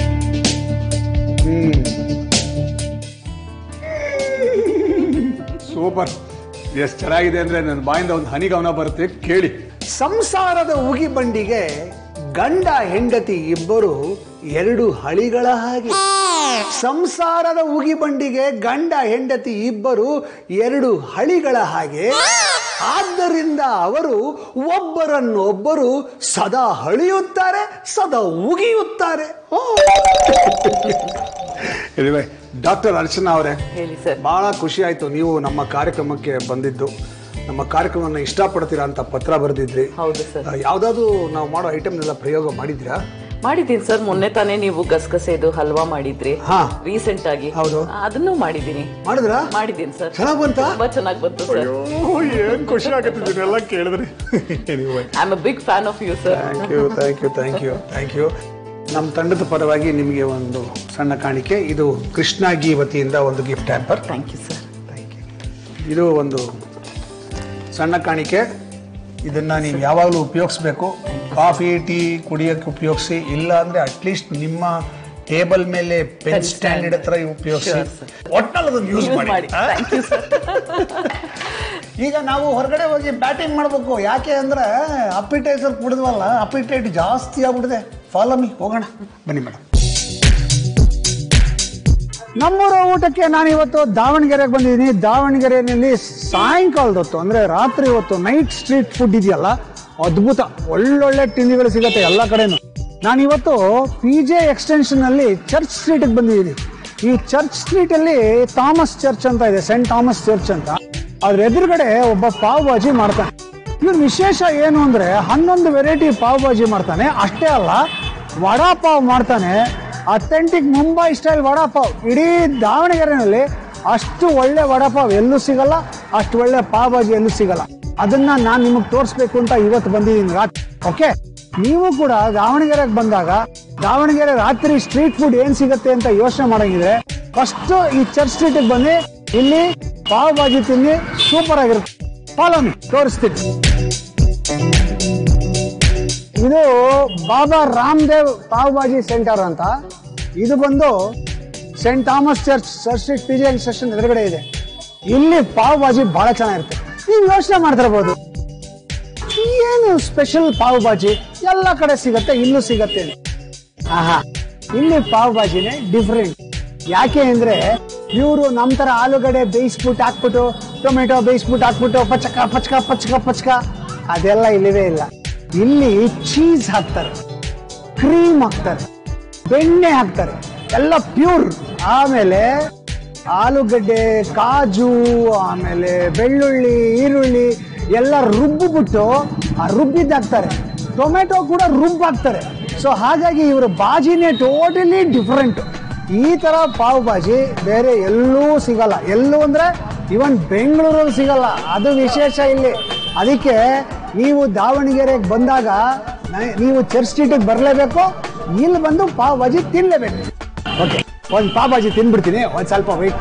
super ಎಷ್ಟು ಚೆನ್ನಾಗಿದೆ ಅಂದ್ರೆ ನನ್ನ ಬಾಯಿಂದ ಒಂದು ಹನಿ ಗಮನ ಬರುತ್ತೆ ಕೇಳಿ ಸಂಸಾರದ ಉಗಿ ಬಂಡಿಗೆ ಗಂಡ ಹೆಂಡತಿ ಇಬ್ಬರು ಎರಡು ಹಳಿಗಳ ಹಾಗೆ ಸಂಸಾರದ ಉಗಿ ಬಂಡಿಗೆ ಗಂಡ ಹೆಂಡತಿ ಇಬ್ಬರು ಎರಡು ಹಳಿಗಳ ಹಾಗೆ ಆದ್ದರಿಂದ ಅವರು ಒಬ್ಬರನ್ನೊಬ್ಬರು ಸದಾ ಹಳಿಯುತ್ತಾರೆ ಸದಾ ಉಗಿಯುತ್ತಾರೆ ಡಾಕ್ಟರ್ ಅರ್ಚನಾ ಅವರೇ ಹೇಳಿ ಸರ್ ಬಹಳ ಖುಷಿ ಆಯ್ತು ನೀವು ನಮ್ಮ ಕಾರ್ಯಕ್ರಮಕ್ಕೆ ಬಂದಿದ್ದು ನಮ್ಮ ಕಾರ್ಯಕ್ರಮವನ್ನು ಇಷ್ಟಪಡ್ತೀರಾ ಅಂತ ಪತ್ರ ಬರೆದಿದ್ರಿ ಹೌದು ಸರ್ ಯಾವ್ದಾದ್ರು ನಾವು ಮಾಡೋ ಐಟಮ್ನೆಲ್ಲ ಪ್ರಯೋಗ ಮಾಡಿದ್ದೀರಾ ಮಾಡಿದ್ದೀನಿ ಸರ್ ಮೊನ್ನೆ ತಾನೇ ನೀವು ಗಸಗಸೆದು ಹಲ್ವಾ ಮಾಡಿದ್ರಿ ಹಾ ರೀಸೆಂಟ್ ಆಗಿ ಹೌದು. ಅದನ್ನು ಮಾಡಿದ್ದೀನಿ ಮಾಡಿದ್ರಾ ಮಾಡಿದ್ದೀನಿ ಸರ್ ಚೆನ್ನಾಗ್ ಬಂತಾ ತುಂಬಾ ಚೆನ್ನಾಗಿ ಬಂತು ಸರ್ ಏನ್ ಖುಷಿ ಆಗುತ್ತೆ ಇದನ್ನೆಲ್ಲ ಕೇಳಿದ್ರಿ I am a big fan of you sir thank you thank you thank you thank you ನಮ್ಮ ತಂಡದ ಪರವಾಗಿ ನಿಮಗೆ ಒಂದು ಸಣ್ಣ ಕಾಣಿಕೆ ಇದು ಕೃಷ್ಣ ಗೀ ವತಿಯಿಂದ ಒಂದು gift hamper thank you sir thank you ಇದು ಒಂದು ಸಣ್ಣ ಕಾಣಿಕೆ ಇದನ್ನ ನೀವು ಯಾವಾಗಲೂ ಉಪಯೋಗಿಸ್ಬೇಕು ಕಾಫಿ ಟೀ ಕುಡಿಯೋಕ್ಕೆ ಉಪಯೋಗಿಸಿ ಇಲ್ಲ ಅಂದ್ರೆ ಅಟ್ಲೀಸ್ಟ್ ನಿಮ್ಮ ಟೇಬಲ್ ಮೇಲೆ ಪೆನ್ ಸ್ಟ್ಯಾಂಡ್ ಹತ್ರ ಉಪಯೋಗಿಸಿ Sure, sir. ಒಟ್ನಲ್ಲಿ ಅದನ್ನು ಯೂಸ್ ಯೂಸ್ ಮಾಡಿ ಮಾಡಿ ಥ್ಯಾಂಕ್ ಯು ಸರ್ ಈಗ ನಾವು ಹೊರಗಡೆ ಹೋಗಿ ಬ್ಯಾಟಿಂಗ್ ಮಾಡಬೇಕು ಯಾಕೆ ಅಂದ್ರೆ ಅಪಿಟೈಸರ್ ಕುಡಿದ್ವಲ್ಲ ಅಪಿಟೈಟ್ ಜಾಸ್ತಿ ಆಗ್ಬಿಟ್ಟಿದೆ ಫಾಲೋ ಮಿ ಹೋಗೋಣ ಬನ್ನಿ ಮೇಡಮ್ ನಮ್ಮೂರ ಊಟಕ್ಕೆ ನಾನು ಇವತ್ತು ದಾವಣಗೆರೆಗೆ ಬಂದಿದ್ದೀನಿ ದಾವಣಗೆರೆಯಲ್ಲಿ ಸಾಯಂಕಾಲದ ಹೊತ್ತು ಅಂದ್ರೆ ರಾತ್ರಿ ಹೊತ್ತು ನೈಟ್ ಸ್ಟ್ರೀಟ್ ಫುಡ್ ಇದೆಯಲ್ಲ ಅದ್ಭುತ ಒಳ್ಳೊಳ್ಳೆ ತಿಂಡಿಗಳು ಸಿಗುತ್ತೆ ಎಲ್ಲ ಕಡೆನೂ ನಾನು ಇವತ್ತು ಪಿ ಜೆ ಎಕ್ಸ್ಟೆನ್ಷನ್ ಅಲ್ಲಿ ಚರ್ಚ್ ಸ್ಟ್ರೀಟ್ಗೆ ಬಂದಿದ್ದೀನಿ ಈ ಚರ್ಚ್ ಸ್ಟ್ರೀಟ್ ಅಲ್ಲಿ ಥಾಮಸ್ ಚರ್ಚ್ ಅಂತ ಇದೆ ಸೆಂಟ್ ಥಾಮಸ್ ಚರ್ಚ್ ಅಂತ ಅದ್ರ ಎದುರುಗಡೆ ಒಬ್ಬ ಪಾವ್ ಭಾಜಿ ಮಾಡ್ತಾನೆ ಇವನ್ ವಿಶೇಷ ಏನು ಅಂದ್ರೆ ಹನ್ನೊಂದು ವೆರೈಟಿ ಪಾವ್ ಭಾಜಿ ಮಾಡ್ತಾನೆ ಅಷ್ಟೇ ಅಲ್ಲ ವಡಾ ಪಾವ್ ಮಾಡ್ತಾನೆ ಅಥೆಂಟಿಕ್ ಮುಂಬೈ ಸ್ಟೈಲ್ ವಡಾಪಾವ್ ಇಡೀ ದಾವಣಗೆರೆನಲ್ಲಿ ಅಷ್ಟು ಒಳ್ಳೆ ವಡಾಪಾವ್ ಎಲ್ಲೂ ಸಿಗಲ್ಲ ಅಷ್ಟು ಒಳ್ಳೆ ಪಾವ್ ಭಾಜಿ ಎಲ್ಲೂ ಸಿಗಲ್ಲ ಅದನ್ನ ನಾನು ನಿಮಗೆ ತೋರಿಸ್ಬೇಕು ಅಂತ ಇವತ್ತು ಬಂದಿದ್ದೀನಿ ರಾತ್ರಿ ಓಕೆ ನೀವು ಕೂಡ ದಾವಣಗೆರೆಗೆ ಬಂದಾಗ ದಾವಣಗೆರೆ ರಾತ್ರಿ ಸ್ಟ್ರೀಟ್ ಫುಡ್ ಏನ್ ಸಿಗುತ್ತೆ ಅಂತ ಯೋಚನೆ ಮಾಡಂಗಿದ್ರೆ ಫಸ್ಟ್ ಈ ಚರ್ಚ್ ಸ್ಟ್ರೀಟಿಗೆ ಬನ್ನಿ ಇಲ್ಲಿ ಪಾವ್ ಭಾಜಿ ತಿನ್ನಿ ಸೂಪರ್ ಆಗಿರುತ್ತೆ ಫಾಲೋ ಮಿ ತೋರಿಸ್ತೀನಿ ಇದು ಬಾಬಾ ರಾಮದೇವ್ ಪಾವ್ ಭಾಜಿ ಸೆಂಟರ್ ಅಂತ ಇದು ಬಂದು saint Thomas church church street P J ಸೆಷನ್ ಎದುರುಗಡೆ ಇದೆ ಇಲ್ಲಿ ಪಾವ್ ಭಾಜಿ ಬಹಳ ಚೆನ್ನಾಗಿರುತ್ತೆ ನೀವು ಯೋಚನೆ ಮಾಡ್ತಿರ್ಬೋದು ಏನು ಸ್ಪೆಷಲ್ ಪಾವ್ ಭಾಜಿ ಎಲ್ಲ ಕಡೆ ಸಿಗತ್ತೆ ಇಲ್ಲೂ ಸಿಗತ್ತೆ ಅಂತ. ಆಹಾ ಇಲ್ಲಿ ಪಾವ್ ಭಾಜಿನೇ ಡಿಫ್ರೆಂಟ್ ಯಾಕೆ ಅಂದ್ರೆ ಇವರು ನಮ್ ತರ ಆಲೂಗಡ್ಡೆ ಬೇಯಿಸ್ಬಿಟ್ಟು ಹಾಕ್ಬಿಟ್ಟು ಟೊಮೆಟೊ ಬೇಯಿಸ್ಬಿಟ್ಟು ಹಾಕ್ಬಿಟ್ಟು ಪಚಕ ಪಚಕ ಪಚಕ ಪಚಕ ಅದೆಲ್ಲ ಇಲ್ಲವೇ ಇಲ್ಲ ಇಲ್ಲಿ ಚೀಸ್ ಹಾಕ್ತಾರೆ ಕ್ರೀಮ್ ಹಾಕ್ತಾರೆ ಬೆಣ್ಣೆ ಹಾಕ್ತಾರೆ ಎಲ್ಲ ಪ್ಯೂರ್ ಆಮೇಲೆ ಆಲೂಗಡ್ಡೆ ಕಾಜು ಆಮೇಲೆ ಬೆಳ್ಳುಳ್ಳಿ ಈರುಳ್ಳಿ ಎಲ್ಲ ರುಬ್ಬಿಬಿಟ್ಟು ಆ ರುಬ್ಬಿದ್ದು ಹಾಕ್ತಾರೆ ಟೊಮೆಟೊ ಕೂಡ ರುಬ್ಬ್ ಹಾಕ್ತಾರೆ ಸೊ ಹಾಗಾಗಿ ಇವರು ಬಾಜಿನೇ ಟೋಟಲಿ ಡಿಫ್ರೆಂಟ್ ಈ ತರ ಪಾವ್ ಬಾಜಿ ಬೇರೆ ಎಲ್ಲೂ ಸಿಗಲ್ಲ ಎಲ್ಲೂ ಅಂದ್ರೆ ಇವನ್ ಬೆಂಗಳೂರಲ್ಲಿ ಸಿಗಲ್ಲ ಅದು ವಿಶೇಷ ಇಲ್ಲಿ ಅದಕ್ಕೆ ನೀವು ದಾವಣಗೆರೆಗೆ ಬಂದಾಗ ನ- ನೀವು ಚರ್ಚ್ ಸ್ಟ್ರೀಟಿಗೆ ಬರಲೇಬೇಕು ಇಲ್ಲಿ ಬಂದು ಪಾವ್ ಬಾಜಿ ತಿನ್ಲೇಬೇಕು ಓಕೆ ಒಂದು ಪಾವ್ ಬಾಜಿ ತಿನ್ಬಿಡ್ತೀನಿ ಒಂದು ಸ್ವಲ್ಪ ವೆಯ್ಟ್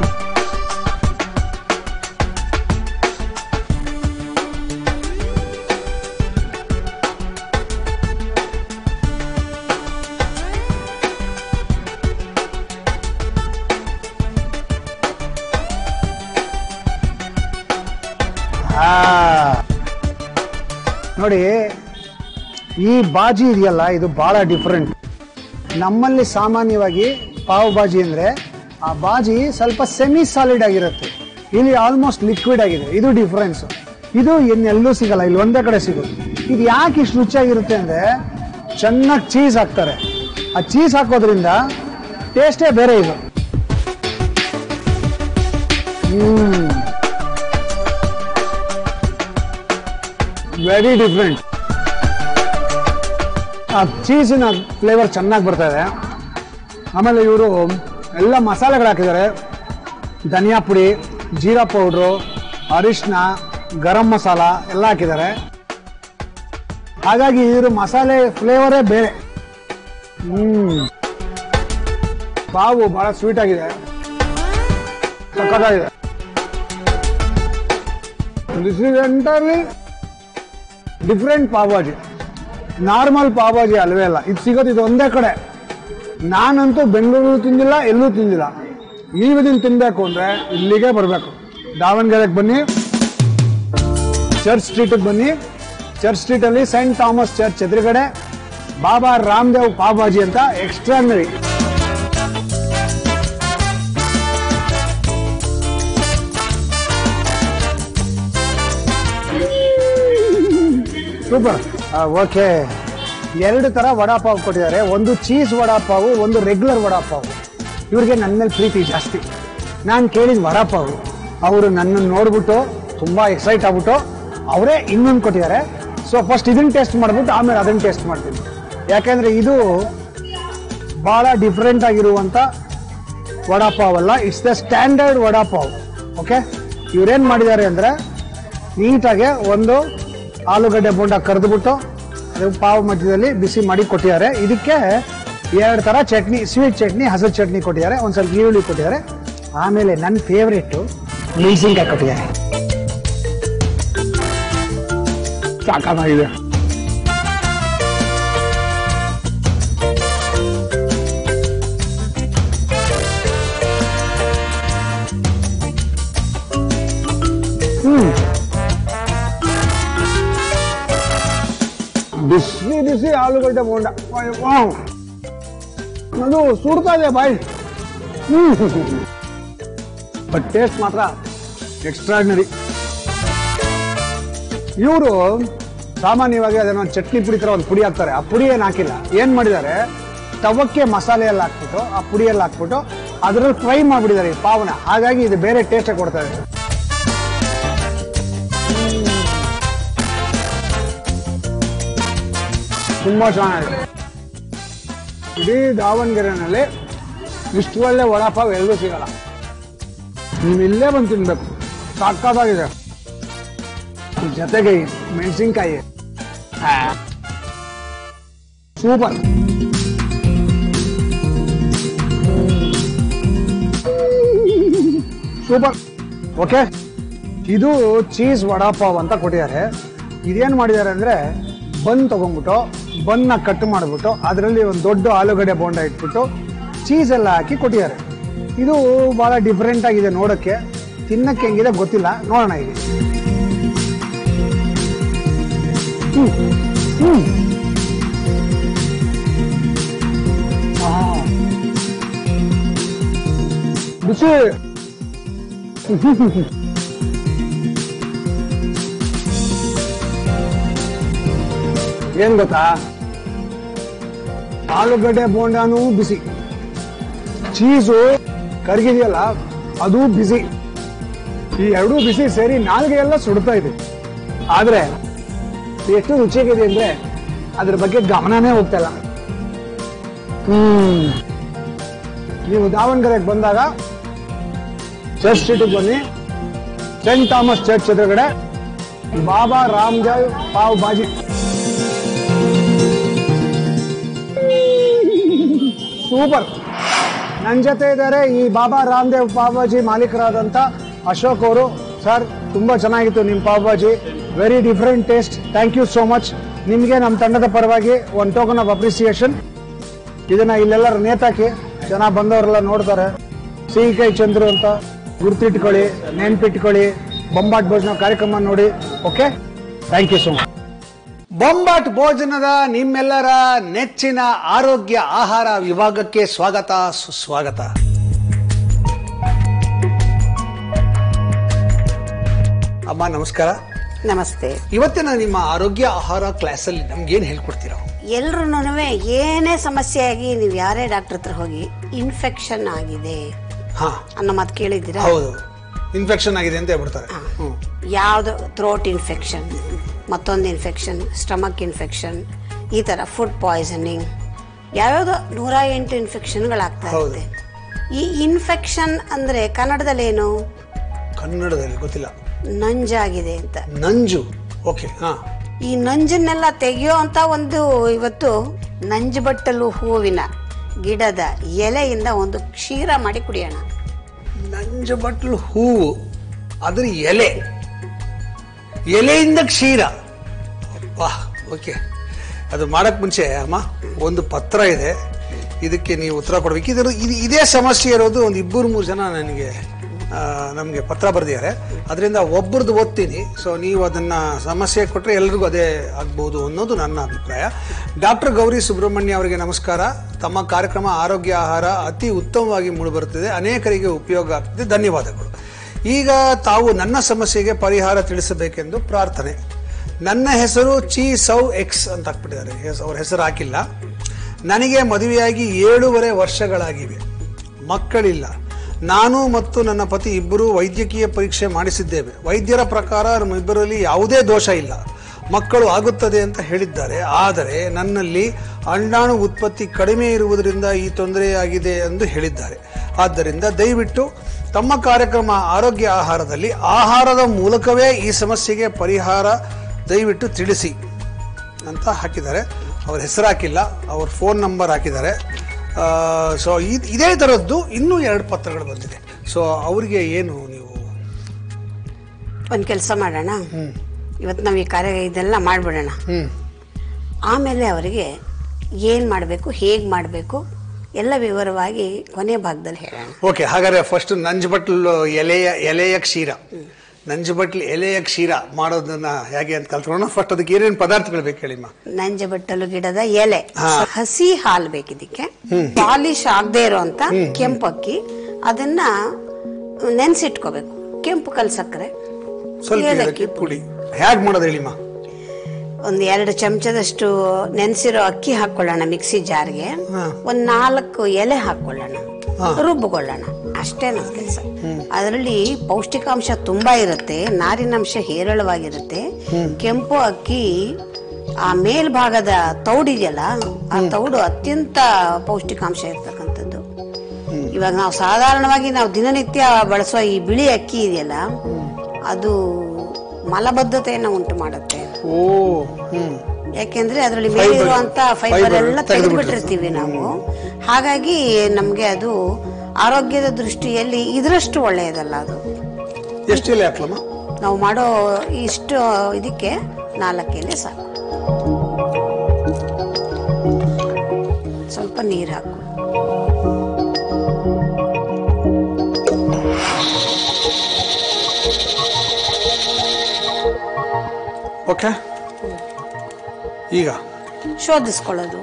ಆ, ನೋಡಿ ಈ ಬಾಜಿ ಇದೆಯಲ್ಲ ಇದು ಬಹಳ ಡಿಫ್ರೆಂಟ್ ನಮ್ಮಲ್ಲಿ ಸಾಮಾನ್ಯವಾಗಿ ಪಾವ್ ಬಾಜಿ ಅಂದ್ರೆ ಆ ಬಾಜಿ ಸ್ವಲ್ಪ ಸೆಮಿ ಸಾಲಿಡ್ ಆಗಿರುತ್ತೆ ಇಲ್ಲಿ ಆಲ್ಮೋಸ್ಟ್ ಲಿಕ್ವಿಡ್ ಆಗಿದೆ ಇದು ಡಿಫ್ರೆನ್ಸ್ ಇದು ಇನ್ನೆಲ್ಲೂ ಸಿಗಲ್ಲ ಇಲ್ಲಿ ಒಂದೇ ಕಡೆ ಸಿಗುತ್ತೆ ಇದು ಯಾಕೆ ಇಷ್ಟು ರುಚಿಯಾಗಿರುತ್ತೆ ಅಂದ್ರೆ ಚೆನ್ನಾಗಿ ಚೀಸ್ ಹಾಕ್ತಾರೆ ಆ ಚೀಸ್ ಹಾಕೋದ್ರಿಂದ ಟೇಸ್ಟೇ ಬೇರೆ ಇದು ಹ್ಮ್ ವೆರಿ ಡಿಫ್ರೆಂಟ್ ಆ ಚೀಸಿನ ಫ್ಲೇವರ್ ಚೆನ್ನಾಗಿ ಬರ್ತಾ ಇದೆ ಆಮೇಲೆ ಇವರು ಎಲ್ಲ ಮಸಾಲೆಗಳು ಹಾಕಿದ್ದಾರೆ ಧನಿಯಾ ಪುಡಿ ಜೀರಾ ಪೌಡ್ರು ಅರಿಶಿನ ಗರಂ ಮಸಾಲ ಎಲ್ಲ ಹಾಕಿದ್ದಾರೆ ಹಾಗಾಗಿ ಇದ್ರ ಮಸಾಲೆ ಫ್ಲೇವರೇ ಬೇರೆ ಹ್ಮ್ ಪಾವು ಬಹಳ ಸ್ವೀಟ್ ಆಗಿದೆ ಸಖತ್ತಾಗಿದೆ this is entirely different pav bhaji normal pav bhaji ಅಲ್ವೇ ಅಲ್ಲ ಇದು ಸಿಗೋದು ಇದು ಒಂದೇ ಕಡೆ ನಾನಂತೂ ಬೆಂಗಳೂರು ತಿಂದಿಲ್ಲ ಎಲ್ಲೂ ತಿಂದಿಲ್ಲ ನೀವು ಇದನ್ನ ತಿನ್ಬೇಕು ಅಂದ್ರೆ ಇಲ್ಲಿಗೆ ಬರಬೇಕು ದಾವಣಗೆರೆಗೆ ಬನ್ನಿ ಚರ್ಚ್ ಸ್ಟ್ರೀಟಿಗೆ ಬನ್ನಿ ಚರ್ಚ್ ಸ್ಟ್ರೀಟಲ್ಲಿ ಸೈಂಟ್ ಥಾಮಸ್ ಚರ್ಚ್ ಎದುರುಗಡೆ ಬಾಬಾ ರಾಮದೇವ್ ಪಾವ್ಭಾಜಿ ಅಂತ ಎಕ್ಸ್ಟ್ರಾನರಿ ಸೂಪರ್ ಓಕೆ ಎರಡು ತರ ವಡಾಪಾವ್ ಕೊಟ್ಟಿದ್ದಾರೆ ಒಂದು ಚೀಸ್ ವಡಾಪಾವು ಒಂದು ರೆಗ್ಯುಲರ್ ವಡಾಪಾವು ಇವ್ರಿಗೆ ನನ್ನ ಮೇಲೆ ಪ್ರೀತಿ ಜಾಸ್ತಿ ನಾನು ಕೇಳಿದ ವಡಾಪಾವು ಅವರು ನನ್ನನ್ನು ನೋಡ್ಬಿಟ್ಟು ತುಂಬಾ ಎಕ್ಸೈಟ್ ಆಗ್ಬಿಟ್ಟು ಅವರೇ ಇನ್ನೊಂದು ಕೊಟ್ಟಿದ್ದಾರೆ ಸೊ ಫಸ್ಟ್ ಇದನ್ನ ಟೇಸ್ಟ್ ಮಾಡ್ಬಿಟ್ಟು ಆಮೇಲೆ ಅದನ್ನ ಟೇಸ್ಟ್ ಮಾಡ್ತೀನಿ ಯಾಕೆಂದ್ರೆ ಇದು ಬಹಳ ಡಿಫ್ರೆಂಟ್ ಆಗಿರುವಂತ ವಡಾಪಾವ್ ಅಲ್ಲ it's the standard vada pav okay ಇವ್ರೇನ್ ಮಾಡಿದ್ದಾರೆ ಅಂದ್ರೆ ನೀಟಾಗಿ ಒಂದು ಆಲೂಗಡ್ಡೆ ಬೋಂಡ ಕರೆದುಬಿಟ್ಟು ಅದು ಪಾವ್ ಮಧ್ಯದಲ್ಲಿ ಬಿಸಿ ಮಾಡಿ ಕೊಟ್ಟಿದ್ದಾರೆ ಇದಕ್ಕೆ ಎರಡು ತರ ಚಟ್ನಿ ಸ್ವೀಟ್ ಚಟ್ನಿ ಹಸಿರು ಚಟ್ನಿ ಕೊಟ್ಟಿದ್ದಾರೆ ಒಂದ್ ಸ್ವಲ್ಪ ಈರುಳ್ಳಿ ಕೊಟ್ಟಿದ್ದಾರೆ ಆಮೇಲೆ ನನ್ನ ಫೇವ್ರೇಟ್ ಮೆಣಸಿನ್ಕಾಯಿ ಕೊಟ್ಟಿದ್ದಾರೆ ಸಾಕಾಗಿದೆ ಹ್ಮ್ ಬಿಸಿ ಬಿಸಿ ಆಲೂಗಡ್ಡೆ ಬೋಂಡ ವಾವ್. ಅದು ಸುಡ್ತಾ ಇದೆ ಬಾಯಿ ಬಟ್ ಟೇಸ್ಟ್ ಮಾತ್ರ ಎಕ್ಸ್ಟ್ರಾರ್ಡಿನರಿ ಇವರು ಸಾಮಾನ್ಯವಾಗಿ ಅದನ್ನ ಚಟ್ನಿ ಪುಡಿ ತರ ಒಂದು ಪುಡಿ ಹಾಕ್ತಾರೆ ಆ ಪುಡಿ ಏನು ಹಾಕಿಲ್ಲ ಏನ್ ಮಾಡಿದ್ದಾರೆ ತವಕ್ಕೆ ಮಸಾಲೆ ಎಲ್ಲ ಹಾಕ್ಬಿಟ್ಟು ಆ ಪುಡಿ ಎಲ್ಲ ಹಾಕ್ಬಿಟ್ಟು ಅದರಲ್ಲಿ ಫ್ರೈ ಮಾಡ್ಬಿಟ್ಟಿದ್ದಾರೆ ಈ ಪಾವನ ಹಾಗಾಗಿ ಇದು ಬೇರೆ ಟೇಸ್ಟ್ ಕೊಡ್ತಾ ಇದೆ ತುಂಬಾ ಚೆನ್ನಾಗಿದೆ ಇಡೀ ದಾವಣಗೆರೆನಲ್ಲಿ ಇಷ್ಟು ಒಳ್ಳೆ ವಡಾಪಾವ್ ಎಲ್ಲೂ ಸಿಗಲ್ಲ ನೀವು ಇಲ್ಲೇ ಬಂದು ತಿನ್ಬೇಕು ಸಾಕಾಗಿದೆ ಜೊತೆಗೆ ಈ ಮೆಣಸಿನ್ಕಾಯಿ ಸೂಪರ್ ಸೂಪರ್ ಓಕೆ ಇದು ಚೀಸ್ ವಡಾಪಾವ್ ಅಂತ ಕೊಟ್ಟಿದ್ದಾರೆ ಇದೇನು ಮಾಡಿದ್ದಾರೆ ಅಂದ್ರೆ ಬನ್ ತಗೊಂಡ್ಬಿಟ್ಟು ಬನ್ನ ಕಟ್ ಮಾಡಿಬಿಟ್ಟು ಅದರಲ್ಲಿ ಒಂದು ದೊಡ್ಡ ಆಲೂಗಡ್ಡೆ ಬೋಂಡ ಇಟ್ಬಿಟ್ಟು ಚೀಸ್ ಎಲ್ಲ ಹಾಕಿ ಕೊಟ್ಟಿದ್ದಾರೆ ಇದು ಬಹಳ ಡಿಫ್ರೆಂಟ್ ಆಗಿದೆ ನೋಡಕ್ಕೆ ತಿನ್ನಕ್ಕೆ ಹೆಂಗಿದೆ ಗೊತ್ತಿಲ್ಲ ನೋಡೋಣ ಈಗ ಹ್ಮ್. ಹ್ಮ್. ಆ. ಬಿಸಿ ಏನ್ ಗೊತ್ತಾ ಆಲೂಗಡ್ಡೆ ಬೋಂಡಾನು ಬಿಸಿ ಚೀಸು ಕರಗಿದೆಯಲ್ಲ ಅದು ಬಿಸಿ ಈ ಎರಡೂ ಬಿಸಿ ಸೇರಿ ನಾಲ್ಗೆ ಎಲ್ಲ ಸುಡ್ತಾ ಇದೆ ಆದ್ರೆ ಎಷ್ಟು ರುಚಿಯಾಗಿದೆ ಅಂದ್ರೆ ಅದ್ರ ಬಗ್ಗೆ ಗಮನನೇ ಹೋಗ್ತಾ ಇಲ್ಲ ಹ್ಮ್ ನೀವು ದಾವಣಗೆರೆಗೆ ಬಂದಾಗ ಚರ್ಚ್ ಸ್ಟ್ರೀಟಿಗೆ ಬನ್ನಿ ಸೆಂಟ್ ಥಾಮಸ್ ಚರ್ಚ್ ಎದುರುಗಡೆ ಬಾಬಾ ರಾಮ್ದೇವ್ ಪಾವ್ ಬಾಜಿ ಸೂಪರ್ ನನ್ನ ಜೊತೆ ಇದ್ದಾರೆ ಈ ಬಾಬಾ ರಾಮ್ದೇವ್ ಪಾವ್ಬಾಜಿ ಮಾಲೀಕರಾದಂಥ ಅಶೋಕ್ ಅವರು ಸರ್ ತುಂಬಾ ಚೆನ್ನಾಗಿತ್ತು ನಿಮ್ಮ pav bhaji very different taste thank you so much ನಿಮಗೆ ನಮ್ಮ ತಂಡದ ಪರವಾಗಿ ಒಂದು ಟೋಕನ್ ಆಫ್ ಅಪ್ರಿಸಿಯೇಷನ್ ಇದನ್ನ ಇಲ್ಲೆಲ್ಲರೂ ನೇತಾಕಿ ಜನ ಬಂದವರೆಲ್ಲ ನೋಡ್ತಾರೆ ಸಿಹಿಕೈ ಚಂದ್ರು ಅಂತ ಗುರ್ತಿಟ್ಕೊಳ್ಳಿ ನೆನ್ಪಿಟ್ಕೊಳ್ಳಿ ಬೊಂಬಾಟ್ ಭೋಜನ ಕಾರ್ಯಕ್ರಮ ನೋಡಿ okay thank you so much Bombat ಭೋಜನದ ನಿಮ್ಮೆಲ್ಲರ ನೆಚ್ಚಿನ ಆರೋಗ್ಯ ಆಹಾರ ವಿಭಾಗಕ್ಕೆ ಸ್ವಾಗತ ಸುಸ್ವಾಗತ ಅಮ್ಮ ನಮಸ್ಕಾರ ನಮಸ್ತೆ ಇವತ್ತಿನ ನಿಮ್ಮ ಆರೋಗ್ಯ ಆಹಾರ ಕ್ಲಾಸಲ್ಲಿ ನಮ್ಗೇನು ಹೇಳ್ಕೊಡ್ತೀರಾ ಎಲ್ರು ಏನೇ ಸಮಸ್ಯೆ ಆಗಿ ನೀವು ಯಾರೇ ಡಾಕ್ಟರ್ ಹತ್ರ ಹೋಗಿ ಇನ್ಫೆಕ್ಷನ್ ಆಗಿದೆ ಹಾ ಅನ್ನೋ ಮಾತು ಕೇಳಿದ್ದೀರಾ ಹೌದು ಇನ್ಫೆಕ್ಷನ್ ಆಗಿದೆ ಅಂತ ಹೇಳ್ಬಿಡ್ತಾರೆ ಹ್ಮ್ ಯಾವುದು ಥ್ರೋಟ್ ಇನ್ಫೆಕ್ಷನ್ ಮತ್ತೊಂದು ಇನ್ಫೆಕ್ಷನ್ ಸ್ಟಮಕ್ ಇನ್ಫೆಕ್ಷನ್ ಈ ಥರ ಫುಡ್ ಪಾಯ್ಸನಿಂಗ್ ಯಾವ್ಯಾವುದೋ ನೂರ ಎಂಟು ಇನ್ಫೆಕ್ಷನ್ಗಳಾಗ್ತಾ ಹೌದು. ಇರುತ್ತೆ ಈ ಇನ್ಫೆಕ್ಷನ್ ಅಂದ್ರೆ ಕನ್ನಡದಲ್ಲೇನು ಕನ್ನಡದಲ್ಲಿ ಗೊತ್ತಿಲ್ಲ ನಂಜಾಗಿದೆ ಅಂತ ನಂಜು ಓಕೆ ಹಾ ಈ ನಂಜನ್ನೆಲ್ಲ ತೆಗೆಯೋ ಅಂತ ಒಂದು ಇವತ್ತು ನಂಜುಬಟ್ಟಲು ಹೂವಿನ ಗಿಡದ ಎಲೆಯಿಂದ ಒಂದು ಕ್ಷೀರ ಮಾಡಿ ಕುಡಿಯೋಣ ನಂಜು ಬಟ್ಲು ಹೂವು ಅದ್ರ ಎಲೆ ಎಲೆಯಿಂದ ಕ್ಷೀರ ವಾಹ್ ಓಕೆ ಅದು ಮಾಡಕ್ ಮುಂಚೆ ಅಮ್ಮ ಒಂದು ಪತ್ರ ಇದೆ ಇದಕ್ಕೆ ನೀವು ಉತ್ತರ ಕೊಡ್ಬೇಕು ಇದರ ಇದು ಇದೇ ಸಮಸ್ಯೆ ಇರೋದು ಒಂದು ಇಬ್ಬರು ಮೂರು ಜನ ನನಗೆ ನಮಗೆ ಪತ್ರ ಬರೆದಿದ್ದಾರೆ ಅದರಿಂದ ಒಬ್ಬರದ್ದು ಓದ್ತೀನಿ ಸೊ ನೀವು ಅದನ್ನ ಸಮಸ್ಯೆ ಕೊಟ್ಟರೆ ಎಲ್ರಿಗೂ ಅದೇ ಆಗ್ಬೋದು ಅನ್ನೋದು ನನ್ನ ಅಭಿಪ್ರಾಯ ಡಾಕ್ಟರ್ ಗೌರಿ ಸುಬ್ರಹ್ಮಣ್ಯ ಅವರಿಗೆ ನಮಸ್ಕಾರ ತಮ್ಮ ಕಾರ್ಯಕ್ರಮ ಆರೋಗ್ಯ ಆಹಾರ ಅತಿ ಉತ್ತಮವಾಗಿ ಮೂಡಿಬರುತ್ತಿದೆ ಅನೇಕರಿಗೆ ಉಪಯೋಗ ಆಗ್ತಿದೆ ಧನ್ಯವಾದಗಳು ಈಗ ತಾವು ನನ್ನ ಸಮಸ್ಯೆಗೆ ಪರಿಹಾರ ತಿಳಿಸಬೇಕೆಂದು ಪ್ರಾರ್ಥನೆ ನನ್ನ ಹೆಸರು ಚಿ ಸೌ ಎಕ್ಸ್ ಅಂತ ಹಾಕ್ಬಿಟ್ಟಿದ್ದಾರೆ ಹೆಸ್- ಅವ್ರ ಹೆಸರು ಹಾಕಿಲ್ಲ ನನಗೆ ಮದುವೆಯಾಗಿ ಏಳೂವರೆ ವರ್ಷಗಳಾಗಿವೆ ಮಕ್ಕಳಿಲ್ಲ ನಾನು ಮತ್ತು ನನ್ನ ಪತಿ ಇಬ್ಬರು ವೈದ್ಯಕೀಯ ಪರೀಕ್ಷೆ ಮಾಡಿಸಿದ್ದೇವೆ ವೈದ್ಯರ ಪ್ರಕಾರ ನಮ್ಮಿಬ್ಬರಲ್ಲಿ ಯಾವುದೇ ದೋಷ ಇಲ್ಲ ಮಕ್ಕಳು ಆಗುತ್ತದೆ ಅಂತ ಹೇಳಿದ್ದಾರೆ ಆದರೆ ನನ್ನಲ್ಲಿ ಅಂಡಾಣು ಉತ್ಪತ್ತಿ ಕಡಿಮೆ ಇರುವುದರಿಂದ ಈ ತೊಂದರೆಯಾಗಿದೆ ಎಂದು ಹೇಳಿದ್ದಾರೆ ಆದ್ದರಿಂದ ದಯವಿಟ್ಟು ತಮ್ಮ ಕಾರ್ಯಕ್ರಮ ಆರೋಗ್ಯ ಆಹಾರದಲ್ಲಿ ಆಹಾರದ ಮೂಲಕವೇ ಈ ಸಮಸ್ಯೆಗೆ ಪರಿಹಾರ ದಯವಿಟ್ಟು ತಿಳಿಸಿ ಅಂತ ಹಾಕಿದ್ದಾರೆ ಅವ್ರ ಹೆಸರು ಹಾಕಿಲ್ಲ ಅವ್ರ ಫೋನ್ ನಂಬರ್ ಹಾಕಿದ್ದಾರೆ ಸೊ ಇದೇ ಥರದ್ದು ಇನ್ನೂ ಎರಡು ಪತ್ರಗಳು ಬಂದಿದೆ ಸೊ ಅವರಿಗೆ ಏನು ನೀವು ಒಂದು ಕೆಲಸ ಮಾಡೋಣ ಇವತ್ತು ನಾವು ಈ ಕಾರ್ಯ ಇದೆಲ್ಲ ಮಾಡಿಬಿಡೋಣ ಹ್ಮ್ ಆಮೇಲೆ ಅವರಿಗೆ ಏನು ಮಾಡಬೇಕು ಹೇಗೆ ಮಾಡಬೇಕು ಎಲ್ಲ ವಿವರವಾಗಿ ಕೊನೆ ಭಾಗದಲ್ಲಿ ಹೇಳೋಣ ಓಕೆ ಹಾಗಾದ್ರೆ ಫಸ್ಟ್ ನಂಜಬಟ್ಲು ಎಲೆಯ ಎಲೆಯ ಕ್ಷೀರ ನಂಜುಬಟ್ಲಿ ಎಲೆಯ ಕ್ಷೀರ ಮಾಡೋದನ್ನ ಹೇಗೆ ಅಂತ ಕಲ್ತ್ಕೊಳ್ಳೋಣ ಫಸ್ಟ್ ಅದಕ್ಕೆ ಏನೇನು ಪದಾರ್ಥಗಳು ಬೇಕು ಹೇಳಿಮ್ಮ ನಂಜಬಟ್ಟಲು ಗಿಡದ ಎಲೆ ಹಾ. ಹಸಿ ಹಾಲು ಬೇಕಿದಕ್ಕೆ ಪಾಲಿಶ್ ಆಗದೆ ಇರೋಂತ ಕೆಂಪು ಅಕ್ಕಿ ಅದನ್ನ ನೆನ್ಸಿಟ್ಕೋಬೇಕು ಕೆಂಪು ಕಲ್ ಸಕ್ಕರೆ ಸ್ವಲ್ಪ ಏಲಕ್ಕಿ ಏಲಕ್ಕಿ ಪುಡಿ ಹೇಗೆ ಮಾಡೋದು ಹೇಳಿಮ್ಮ ಒಂದ್ ಎರಡು ಚಮಚದಷ್ಟು ನೆನ್ಸಿರೋ ಅಕ್ಕಿ ಹಾಕೊಳ್ಳೋಣ ಮಿಕ್ಸಿ ಜಾರ್ಗೆ ಹಾ. ಒಂದ್ ನಾಲ್ಕು ಎಲೆ ಹಾಕೊಳ್ಳೋಣ ಹಾ. ರುಬ್ಬಿಕೊಳ್ಳೋಣ ಅಷ್ಟೇ ನನ್ನ ಕೆಲಸ ಅದರಲ್ಲಿ ಪೌಷ್ಟಿಕಾಂಶ ತುಂಬಾ ಇರುತ್ತೆ ನಾರಿನಂಶ ಹೇರಳವಾಗಿರುತ್ತೆ ಕೆಂಪು ಅಕ್ಕಿ ಆ ಮೇಲ್ಭಾಗದ ತೌಡಿದೆಯಲ್ಲ ಆ ತೌಡು ಅತ್ಯಂತ ಪೌಷ್ಟಿಕಾಂಶ ಇರ್ತಕ್ಕಂಥದ್ದು ಇವಾಗ ನಾವು ಸಾಧಾರಣವಾಗಿ ನಾವು ದಿನನಿತ್ಯ ಬಳಸುವ ಈ ಬಿಳಿ ಅಕ್ಕಿ ಇದೆಯಲ್ಲ ಅದು ಮಲಬದ್ಧತೆಯನ್ನು ಉಂಟು ಮಾಡುತ್ತೆ ಓ ಹ್ಮ್ ಯಾಕೆಂದ್ರೆ ಅದರಲ್ಲಿ Fiber. ಮೇಲಿರುವಂತ ಫೈಬರ್ Fiber ಎಲ್ಲ ತೆಗೆದು ತೆಗೆದುಬಿಟ್ಟಿರ್ತೀವಿ ನಾವು ಹಾಗಾಗಿ ನಮ್ಗೆ ಅದು ಆರೋಗ್ಯದ ದೃಷ್ಟಿಯಲ್ಲಿ ಇದರಷ್ಟು ಒಳ್ಳೆಯದಲ್ಲ ಅದು ಎಷ್ಟು ಎಲೆ ಹಾಕ್ಲಮ್ಮ ನಾವು ಮಾಡೋ ಇಷ್ಟು ಇದಕ್ಕೆ ನಾಲ್ಕು ಎಲೆ ಸಾಕು ಸ್ವಲ್ಪ ನೀರು ಹಾಕು ಓಕೆ ಈಗ ಶೋಧಿಸ್ಕೊಳ್ಳೋದು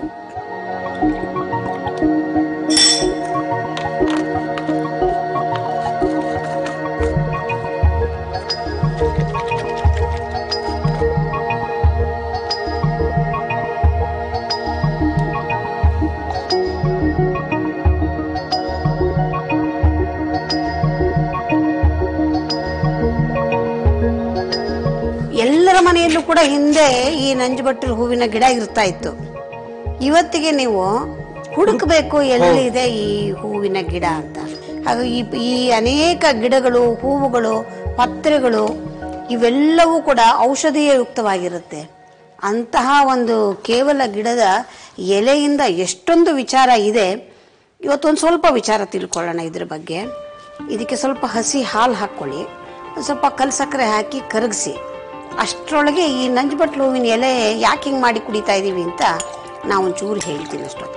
ಎಲ್ಲರ ಮನೆಯಲ್ಲೂ ಕೂಡ ಹಿಂದೆ ಈ ನಂಜುಬಟ್ಟಲು ಹೂವಿನ ಗಿಡ ಇರ್ತಾ ಇತ್ತು ಇವತ್ತಿಗೆ ನೀವು ಹುಡುಕಬೇಕು ಎಲ್ಲಿದೆ ಈ ಹೂವಿನ ಗಿಡ ಅಂತ ಹಾಗೂ ಈ ಈ ಅನೇಕ ಗಿಡಗಳು ಹೂವುಗಳು ಪತ್ರೆಗಳು ಇವೆಲ್ಲವೂ ಕೂಡ ಔಷಧೀಯ ಯುಕ್ತವಾಗಿರುತ್ತೆ ಅಂತಹ ಒಂದು ಕೇವಲ ಗಿಡದ ಎಲೆಯಿಂದ ಎಷ್ಟೊಂದು ವಿಚಾರ ಇದೆ ಇವತ್ತೊಂದು ಸ್ವಲ್ಪ ವಿಚಾರ ತಿಳ್ಕೊಳ್ಳೋಣ ಇದ್ರ ಬಗ್ಗೆ ಇದಕ್ಕೆ ಸ್ವಲ್ಪ ಹಸಿ ಹಾಲು ಹಾಕ್ಕೊಳ್ಳಿ ಒಂದ್ ಸ್ವಲ್ಪ ಕಲ್ ಸಕ್ಕರೆ ಹಾಕಿ ಕರಗಿಸಿ ಅಷ್ಟರೊಳಗೆ ಈ ನಂಜುಬಟ್ಲು ಹೂವಿನ ಎಲೆ ಯಾಕೆ ಹಿಂಗೆ ಮಾಡಿ ಕುಡಿತಾ ಇದೀವಿ ಅಂತ ನಾವು ಒಂಚೂರು ಹೇಳ್ತೀನಿ ಅಷ್ಟೊತ್ತಿಗೆ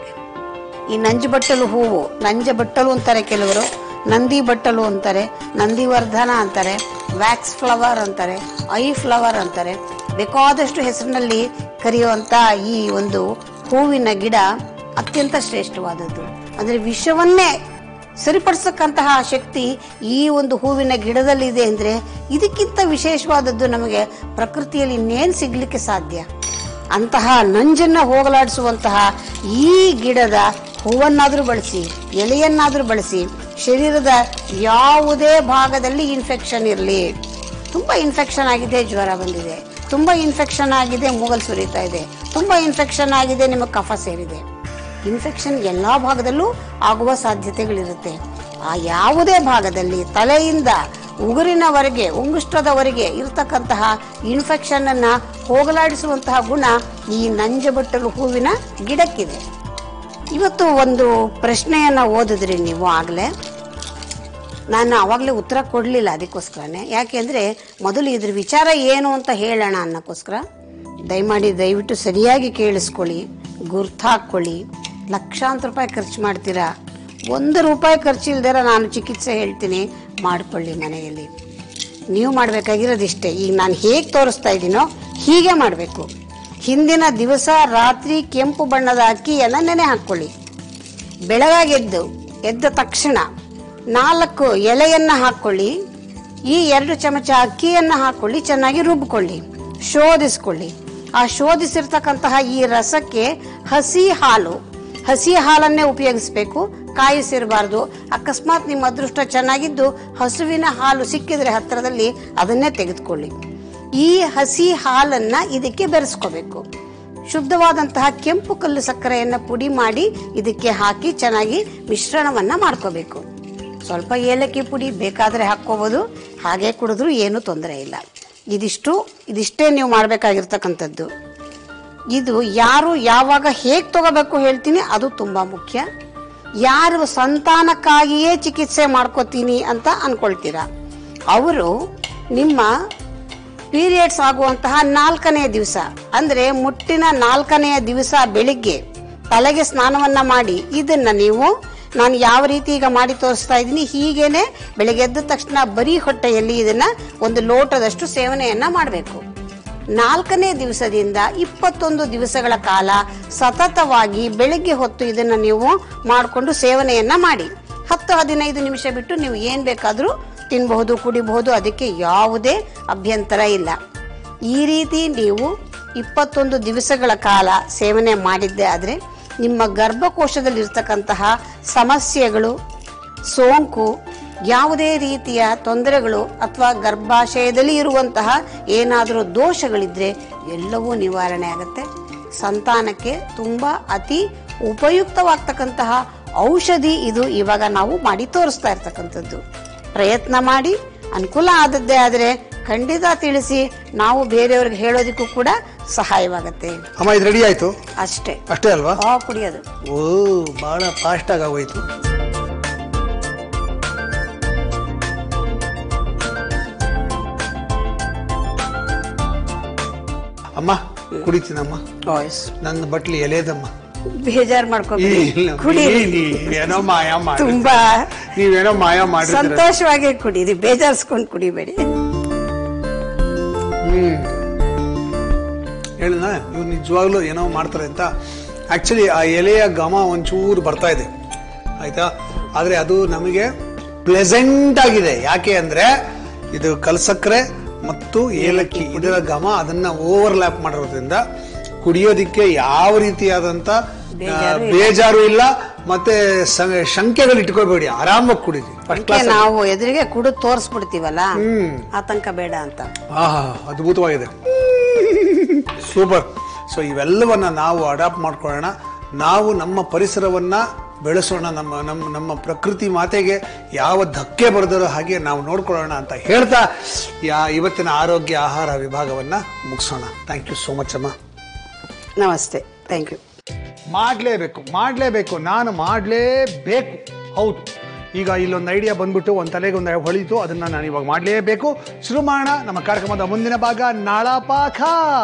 ಈ ನಂಜು ಬಟ್ಟಲು ಹೂವು ನಂಜ ಬಟ್ಟಲು ಅಂತಾರೆ ಕೆಲವರು ನಂದಿ ಬಟ್ಟಲು ಅಂತಾರೆ ನಂದಿವರ್ಧನ ಅಂತಾರೆ ವ್ಯಾಕ್ಸ್ ಫ್ಲವರ್ ಅಂತಾರೆ ಐ ಫ್ಲವರ್ ಅಂತಾರೆ ಬೇಕಾದಷ್ಟು ಹೆಸರಿನಲ್ಲಿ ಕರೆಯುವಂತ ಈ ಒಂದು ಹೂವಿನ ಗಿಡ ಅತ್ಯಂತ ಶ್ರೇಷ್ಠವಾದದ್ದು ಅಂದ್ರೆ ವಿಷವನ್ನೇ ಸರಿಪಡಿಸಕ್ಕಂತಹ ಶಕ್ತಿ ಈ ಒಂದು ಹೂವಿನ ಗಿಡದಲ್ಲಿದೆ ಅಂದ್ರೆ ಇದಕ್ಕಿಂತ ವಿಶೇಷವಾದದ್ದು ನಮಗೆ ಪ್ರಕೃತಿಯಲ್ಲಿ ಇನ್ನೇನು ಸಿಗ್ಲಿಕ್ಕೆ ಸಾಧ್ಯ ಅಂತಹ ನಂಜನ್ನ ಹೋಗಲಾಡಿಸುವಂತಹ ಈ ಗಿಡದ ಹೂವನ್ನಾದ್ರೂ ಬಳಸಿ ಎಲೆಯನ್ನಾದ್ರೂ ಬಳಸಿ ಶರೀರದ ಯಾವುದೇ ಭಾಗದಲ್ಲಿ ಇನ್ಫೆಕ್ಷನ್ ಇರಲಿ ತುಂಬಾ ಇನ್ಫೆಕ್ಷನ್ ಆಗಿದೆ ಜ್ವರ ಬಂದಿದೆ ತುಂಬಾ ಇನ್ಫೆಕ್ಷನ್ ಆಗಿದೆ ಮೂಗಲ್ ಸುರಿತಾ ಇದೆ ತುಂಬಾ ಇನ್ಫೆಕ್ಷನ್ ಆಗಿದೆ ನಿಮಗೆ ಕಫ ಸೇರಿದೆ ಇನ್ಫೆಕ್ಷನ್ ಎಲ್ಲಾ ಭಾಗದಲ್ಲೂ ಆಗುವ ಸಾಧ್ಯತೆಗಳಿರುತ್ತೆ ಆ ಯಾವುದೇ ಭಾಗದಲ್ಲಿ ತಲೆಯಿಂದ ಉಗುರಿನವರೆಗೆ ಉಂಗುಷ್ಟದವರೆಗೆ ಇರತಕ್ಕಂತಹ ಇನ್ಫೆಕ್ಷನ್ ಅನ್ನ ಹೋಗಲಾಡಿಸುವಂತಹ ಗುಣ ಈ ನಂಜಬಟ್ಟಲು ಹೂವಿನ ಗಿಡಕ್ಕಿದೆ ಇವತ್ತು ಒಂದು ಪ್ರಶ್ನೆಯನ್ನ ಓದಿದ್ರಿ ನೀವು ಆಗ್ಲೇ ನಾನು ಅವಾಗಲೇ ಉತ್ತರ ಕೊಡಲಿಲ್ಲ ಅದಕ್ಕೋಸ್ಕರನೇ ಯಾಕೆಂದ್ರೆ ಮೊದಲು ಇದ್ರ ವಿಚಾರ ಏನು ಅಂತ ಹೇಳೋಣ ಅನ್ನೋಕ್ಕೋಸ್ಕರ ದಯಮಾಡಿ ದಯವಿಟ್ಟು ಸರಿಯಾಗಿ ಕೇಳಿಸ್ಕೊಳ್ಳಿ ಗುರ್ತಾಕೊಳ್ಳಿ ಲಕ್ಷಾಂತರ ರೂಪಾಯಿ ಖರ್ಚು ಮಾಡ್ತೀರಾ ಒಂದು ರೂಪಾಯಿ ಖರ್ಚಿಲ್ದಿರ ನಾನು ಚಿಕಿತ್ಸೆ ಹೇಳ್ತೀನಿ ಮಾಡ್ಕೊಳ್ಳಿ ಮನೆಯಲ್ಲಿ ನೀವು ಮಾಡಬೇಕಾಗಿರೋದಿಷ್ಟೇ ಈಗ ನಾನು ಹೇಗೆ ತೋರಿಸ್ತಾ ಇದ್ದೀನೋ ಹೀಗೆ ಮಾಡಬೇಕು ಹಿಂದಿನ ದಿವಸ ರಾತ್ರಿ ಕೆಂಪು ಬಣ್ಣದ ಅಕ್ಕಿಯನ್ನು ನೆನೆ ಹಾಕ್ಕೊಳ್ಳಿ ಬೆಳಗಾಗೆದ್ದು ಎದ್ದ ತಕ್ಷಣ ನಾಲ್ಕು ಎಲೆಯನ್ನ ಹಾಕ್ಕೊಳ್ಳಿ ಈ ಎರಡು ಚಮಚ ಅಕ್ಕಿಯನ್ನ ಹಾಕೊಳ್ಳಿ ಚೆನ್ನಾಗಿ ರುಬ್ಕೊಳ್ಳಿ ಶೋಧಿಸ್ಕೊಳ್ಳಿ ಆ ಶೋಧಿಸಿರ್ತಕ್ಕಂತಹ ಈ ರಸಕ್ಕೆ ಹಸಿ ಹಾಲು ಹಸಿ ಹಾಲನ್ನೇ ಉಪಯೋಗಿಸ್ಬೇಕು ಕಾಯಿಸಿರಬಾರ್ದು ಅಕಸ್ಮಾತ್ ನಿಮ್ಮ ಅದೃಷ್ಟ ಚೆನ್ನಾಗಿದ್ದು ಹಸುವಿನ ಹಾಲು ಸಿಕ್ಕಿದ್ರೆ ಹತ್ತಿರದಲ್ಲಿ ಅದನ್ನೇ ತೆಗೆದುಕೊಳ್ಳಿ ಈ ಹಸಿ ಹಾಲನ್ನ ಇದಕ್ಕೆ ಬೆರೆಸ್ಕೋಬೇಕು ಶುದ್ಧವಾದಂತಹ ಕೆಂಪು ಕಲ್ಲು ಸಕ್ಕರೆಯನ್ನ ಪುಡಿ ಮಾಡಿ ಇದಕ್ಕೆ ಹಾಕಿ ಚೆನ್ನಾಗಿ ಮಿಶ್ರಣವನ್ನ ಮಾಡ್ಕೋಬೇಕು ಸ್ವಲ್ಪ ಏಲಕ್ಕಿ ಪುಡಿ ಬೇಕಾದರೆ ಹಾಕ್ಕೋಬೋದು ಹಾಗೆ ಕುಡಿದ್ರೂ ಏನೂ ತೊಂದರೆ ಇಲ್ಲ ಇದಿಷ್ಟು ಇದಿಷ್ಟೇ ನೀವು ಮಾಡಬೇಕಾಗಿರ್ತಕ್ಕಂಥದ್ದು ಇದು ಯಾರು ಯಾವಾಗ ಹೇಗೆ ತಗೋಬೇಕು ಹೇಳ್ತೀನಿ ಅದು ತುಂಬ ಮುಖ್ಯ ಯಾರು ಸಂತಾನಕ್ಕಾಗಿಯೇ ಚಿಕಿತ್ಸೆ ಮಾಡ್ಕೋತೀನಿ ಅಂತ ಅನ್ಕೊಳ್ತೀರಾ ಅವರು ನಿಮ್ಮ ಪೀರಿಯಡ್ಸ್ ಆಗುವಂತಹ ನಾಲ್ಕನೆಯ ದಿವಸ ಅಂದ್ರೆ ಮುಟ್ಟಿನ ನಾಲ್ಕನೆಯ ದಿವಸ ಬೆಳಿಗ್ಗೆ ತಲೆಗೆ ಸ್ನಾನವನ್ನ ಮಾಡಿ ಇದನ್ನ ನೀವು ನಾನು ಯಾವ ರೀತಿ ಈಗ ಮಾಡಿ ತೋರಿಸ್ತಾ ಇದ್ದೀನಿ ಹೀಗೇನೆ ಬೆಳಗ್ಗೆ ಎದ್ದ ತಕ್ಷಣ ಬರೀ ಹೊಟ್ಟೆಯಲ್ಲಿ ಇದನ್ನ ಒಂದು ಲೋಟದಷ್ಟು ಸೇವನೆಯನ್ನ ಮಾಡಬೇಕು ನಾಲ್ಕನೇ ದಿವಸದಿಂದ ಇಪ್ಪತ್ತೊಂದು ದಿವಸಗಳ ಕಾಲ ಸತತವಾಗಿ ಬೆಳಿಗ್ಗೆ ಹೊತ್ತು ಇದನ್ನ ನೀವು ಮಾಡಿಕೊಂಡು ಸೇವನೆಯನ್ನ ಮಾಡಿ ಹತ್ತು ಹದಿನೈದು ನಿಮಿಷ ಬಿಟ್ಟು ನೀವು ಏನ್ ಬೇಕಾದರೂ ತಿನ್ನಬಹುದು ಕುಡಿಬಹುದು ಅದಕ್ಕೆ ಯಾವುದೇ ಅಭ್ಯಂತರ ಇಲ್ಲ ಈ ರೀತಿ ನೀವು ಇಪ್ಪತ್ತೊಂದು ದಿವಸಗಳ ಕಾಲ ಸೇವನೆ ಮಾಡಿದ್ದೇ ಆದರೆ ನಿಮ್ಮ ಗರ್ಭಕೋಶದಲ್ಲಿರ್ತಕ್ಕಂತಹ ಸಮಸ್ಯೆಗಳು ಸೋಂಕು ಯಾವುದೇ ರೀತಿಯ ತೊಂದರೆಗಳು ಅಥವಾ ಗರ್ಭಾಶಯದಲ್ಲಿ ಇರುವಂತಹ ಏನಾದರೂ ದೋಷಗಳಿದ್ರೆ ಎಲ್ಲವೂ ನಿವಾರಣೆ ಆಗುತ್ತೆ ಸಂತಾನಕ್ಕೆ ತುಂಬ ಅತಿ ಉಪಯುಕ್ತವಾಗ್ತಕ್ಕಂತಹ ಔಷಧಿ ಇದು ಇವಾಗ ನಾವು ಮಾಡಿ ತೋರಿಸ್ತಾ ಇರ್ತಕ್ಕಂಥದ್ದು ಪ್ರಯತ್ನ ಮಾಡಿ ಅನುಕೂಲ ಆದದ್ದೇ ಆದರೆ ಖಂಡಿತ ತಿಳಿಸಿ ನಾವು ಬೇರೆಯವ್ರಿಗೆ ಹೇಳೋದಕ್ಕೂ ಕೂಡ ಸಹಾಯವಾಗುತ್ತೆ ಅಮ್ಮ ಇದು ರೆಡಿ ಆಯ್ತು ಅಷ್ಟೇ ಅಷ್ಟೇ ಅಲ್ವಾ ಆ ಕುಡಿಯೋದು ಓ ಬಹಳ ಫಾಸ್ಟ್ ಆಗಿ ಆಗೋಯ್ತು ಅಮ್ಮ ಕುಡಿತೀನಮ್ಮ ನನ್ನ ಬಟ್ಲಿ ಎಲೆದಮ್ಮ ಬೇಜಾರ್ ಮಾಡ್ಕೋಬೇಡಿ ಇಲ್ಲ, ಕುಡೀರಿ ನೀ- ಏನೋ ಮಾಯ ಮಾಡಿ ತುಂಬಾ ನೀವೇನೋ ಮಾಯ ಮಾಡಿರ್ತೀರ ಸಂತೋಷವಾಗಿ ಕುಡೀರಿ ಬೇಜಾರ್ಸ್ಕೊಂಡು ಕುಡಿಬೇಡಿ ಹ್ಮ್ ಹೇಳಿದ ಇವ್ರು ನಿಜವಾಗ್ಲೂ ಏನೋ ಮಾಡ್ತಾರೆ ಅಂತ ಆಕ್ಚುಲಿ ಆ ಎಲೆಯ ಘಮ ಒಂಚೂರು ಬರ್ತಾ ಇದೆ ಆಯ್ತಾ ಆದ್ರೆ ಅದು ನಮಗೆ ಪ್ಲೆಸೆಂಟ್ ಆಗಿದೆ ಯಾಕೆ ಅಂದ್ರೆ ಇದು ಕಲ್ಸಕ್ರೆ ಮತ್ತು ಏಲಕ್ಕಿ ಇದರ ಘಮ ಅದನ್ನ ಓವರ್ಲ್ಯಾಪ್ ಮಾಡಿರೋದ್ರಿಂದ ಕುಡಿಯೋದಿಕ್ಕೆ ಯಾವ ರೀತಿಯಾದಂತ ಆ, ಬೇಜಾರು ಇಲ್ಲ ಮತ್ತೆ ಸ- ಶಂಕೆಗಳು ಇಟ್ಕೋಬೇಡಿ ಆರಾಮಾಗಿ ಕುಡೀರಿ ಫಸ್ಟ್ ಅದಕ್ಕೆ ಕ್ಲಾಸ್ ನಾವು ಎದುರಿಗೆ ಕುಡಿದು ತೋರಿಸ್ಬಿಡ್ತೀವಲ್ಲ ಆತಂಕ ಬೇಡ ಅಂತ ಆಹಾ ಅದ್ಭುತವಾಗಿದೆ ಸೂಪರ್ ಸೊ ಇವೆಲ್ಲವನ್ನ ನಾವು ಅಡಾಪ್ಟ್ ಮಾಡ್ಕೊಳ್ಳೋಣ ನಾವು ನಮ್ಮ ಪರಿಸರವನ್ನ ಬೆಳೆಸೋಣ ನಮ್ಮ ನಮ್ಮ ನಮ್ಮ ಪ್ರಕೃತಿ ಮಾತೆಗೆ ಯಾವ ಧಕ್ಕೆ ಬರದಿರೋ ಹಾಗೆ ನಾವು ನೋಡ್ಕೊಳ್ಳೋಣ ಅಂತ ಹೇಳ್ತಾ ಯಾ ಇವತ್ತಿನ ಆರೋಗ್ಯ ಆಹಾರ ವಿಭಾಗವನ್ನ ಮುಗಿಸೋಣ ಥ್ಯಾಂಕ್ ಯು ಸೋ ಮಚ್ ಅಮ್ಮ ನಮಸ್ತೆ ಥ್ಯಾಂಕ್ ಯು ಮಾಡಲೇಬೇಕು ಮಾಡಲೇಬೇಕು ನಾನು ಮಾಡಲೇಬೇಕು ಹೌದು ಈಗ ಇಲ್ಲೊಂದು ಐಡಿಯಾ ಬಂದ್ಬಿಟ್ಟು ಒಂದು ತಲೆಗೆ ಒಂದು ಹೊಳಿತು ಅದನ್ನ ನಾನು ಇವಾಗ ಮಾಡಲೇಬೇಕು ಶುರು ಮಾಡೋಣ ನಮ್ಮ ಕಾರ್ಯಕ್ರಮದ ಮುಂದಿನ ಭಾಗ ನಾಳಪಾಕ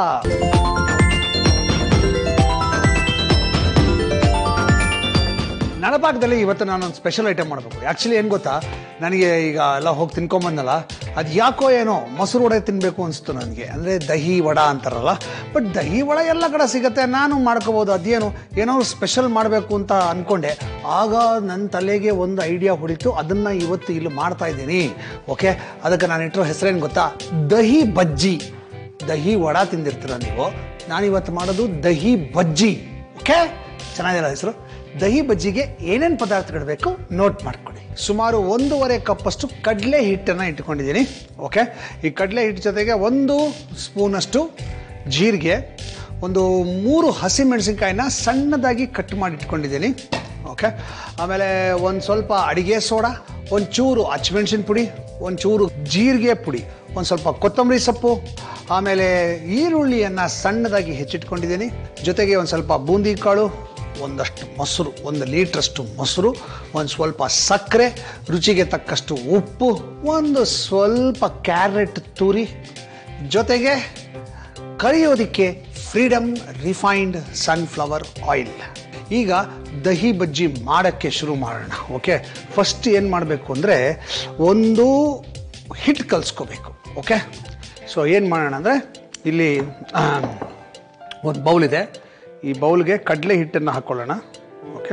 ನಳಪಾಕದಲ್ಲಿ ಇವತ್ತು ನಾನು ಒಂದು ಸ್ಪೆಷಲ್ ಐಟಮ್ ಮಾಡಬೇಕು ಆ್ಯಕ್ಚುಲಿ ಏನು ಗೊತ್ತಾ ನನಗೆ ಈಗ ಎಲ್ಲ ಹೋಗಿ ತಿನ್ಕೊಂಬಂದಲ್ಲ ಅದು ಯಾಕೋ ಏನೋ ಮೊಸರು ವಡೆ ತಿನ್ನಬೇಕು ಅನಿಸ್ತು ನನಗೆ ಅಂದರೆ ದಹಿ ವಡ ಅಂತಾರಲ್ಲ ಬಟ್ ದಹಿ ವಡ ಎಲ್ಲ ಕಡೆ ಸಿಗುತ್ತೆ ನಾನು ಮಾಡ್ಕೋಬೋದು ಅದೇನು ಏನೋ ಸ್ಪೆಷಲ್ ಮಾಡಬೇಕು ಅಂತ ಅಂದ್ಕೊಂಡೆ ಆಗ ನನ್ನ ತಲೆಗೆ ಒಂದು ಐಡಿಯಾ ಹೊಡಿತು ಅದನ್ನು ಇವತ್ತು ಇಲ್ಲಿ ಮಾಡ್ತಾ ಇದ್ದೀನಿ ಓಕೆ ಅದಕ್ಕೆ ನಾನು ಇಟ್ಟಿರೋ ಹೆಸರೇನು ಗೊತ್ತಾ ದಹಿ ಬಜ್ಜಿ ದಹಿ ವಡ ತಿಂದಿರ್ತೀರ ನೀವು ನಾನಿವತ್ತು ಮಾಡೋದು ದಹಿ ಬಜ್ಜಿ ಓಕೆ ಚೆನ್ನಾಗಿಲ್ಲ ಹೆಸರು ದಹಿ ಬಜ್ಜಿಗೆ ಏನೇನು ಪದಾರ್ಥಗಳು ಬೇಕು ನೋಟ್ ಮಾಡ್ಕೊಳ್ಳಿ ಸುಮಾರು ಒಂದೂವರೆ ಕಪ್ಪಷ್ಟು ಕಡಲೆ ಹಿಟ್ಟನ್ನು ಇಟ್ಕೊಂಡಿದ್ದೀನಿ ಓಕೆ ಈ ಕಡಲೆ ಹಿಟ್ಟು ಜೊತೆಗೆ ಒಂದು ಸ್ಪೂನಷ್ಟು ಜೀರಿಗೆ ಒಂದು ಮೂರು ಹಸಿಮೆಣಸಿನ್ಕಾಯಿನ ಸಣ್ಣದಾಗಿ ಕಟ್ ಮಾಡಿ ಇಟ್ಕೊಂಡಿದ್ದೀನಿ ಓಕೆ ಆಮೇಲೆ ಒಂದು ಸ್ವಲ್ಪ ಅಡಿಗೆ ಸೋಡಾ ಒಂಚೂರು ಹಚ್ಮೆಣ್ಸಿನ ಪುಡಿ ಒಂಚೂರು ಜೀರಿಗೆ ಪುಡಿ ಒಂದು ಸ್ವಲ್ಪ ಕೊತ್ತಂಬರಿ ಸೊಪ್ಪು ಆಮೇಲೆ ಈರುಳ್ಳಿಯನ್ನು ಸಣ್ಣದಾಗಿ ಹೆಚ್ಚಿಟ್ಕೊಂಡಿದ್ದೀನಿ ಜೊತೆಗೆ ಒಂದು ಸ್ವಲ್ಪ ಬೂಂದಿ ಕಾಳು ಒಂದಷ್ಟು ಮೊಸರು ಒಂದು ಲೀಟ್ರಷ್ಟು ಮೊಸರು ಒಂದು ಸ್ವಲ್ಪ ಸಕ್ಕರೆ ರುಚಿಗೆ ತಕ್ಕಷ್ಟು ಉಪ್ಪು ಒಂದು ಸ್ವಲ್ಪ ಕ್ಯಾರೆಟ್ ತುರಿ ಜೊತೆಗೆ ಕರಿಯೋದಕ್ಕೆ ಫ್ರೀಡಮ್ ರಿಫೈನ್ಡ್ ಸನ್ಫ್ಲವರ್ ಆಯಿಲ್ ಈಗ ದಹಿ ಬಜ್ಜಿ ಮಾಡೋಕ್ಕೆ ಶುರು ಮಾಡೋಣ ಓಕೆ ಫಸ್ಟ್ ಏನು ಮಾಡಬೇಕು ಅಂದರೆ ಒಂದು ಹಿಟ್ಟು ಕಲಿಸ್ಕೋಬೇಕು ಓಕೆ ಸೊ ಏನು ಮಾಡೋಣ ಅಂದರೆ ಇಲ್ಲಿ ಒಂದು ಬೌಲ್ ಇದೆ ಈ ಬೌಲ್ಗೆ ಕಡಲೆ ಹಿಟ್ಟನ್ನು ಹಾಕ್ಕೊಳ್ಳೋಣ ಓಕೆ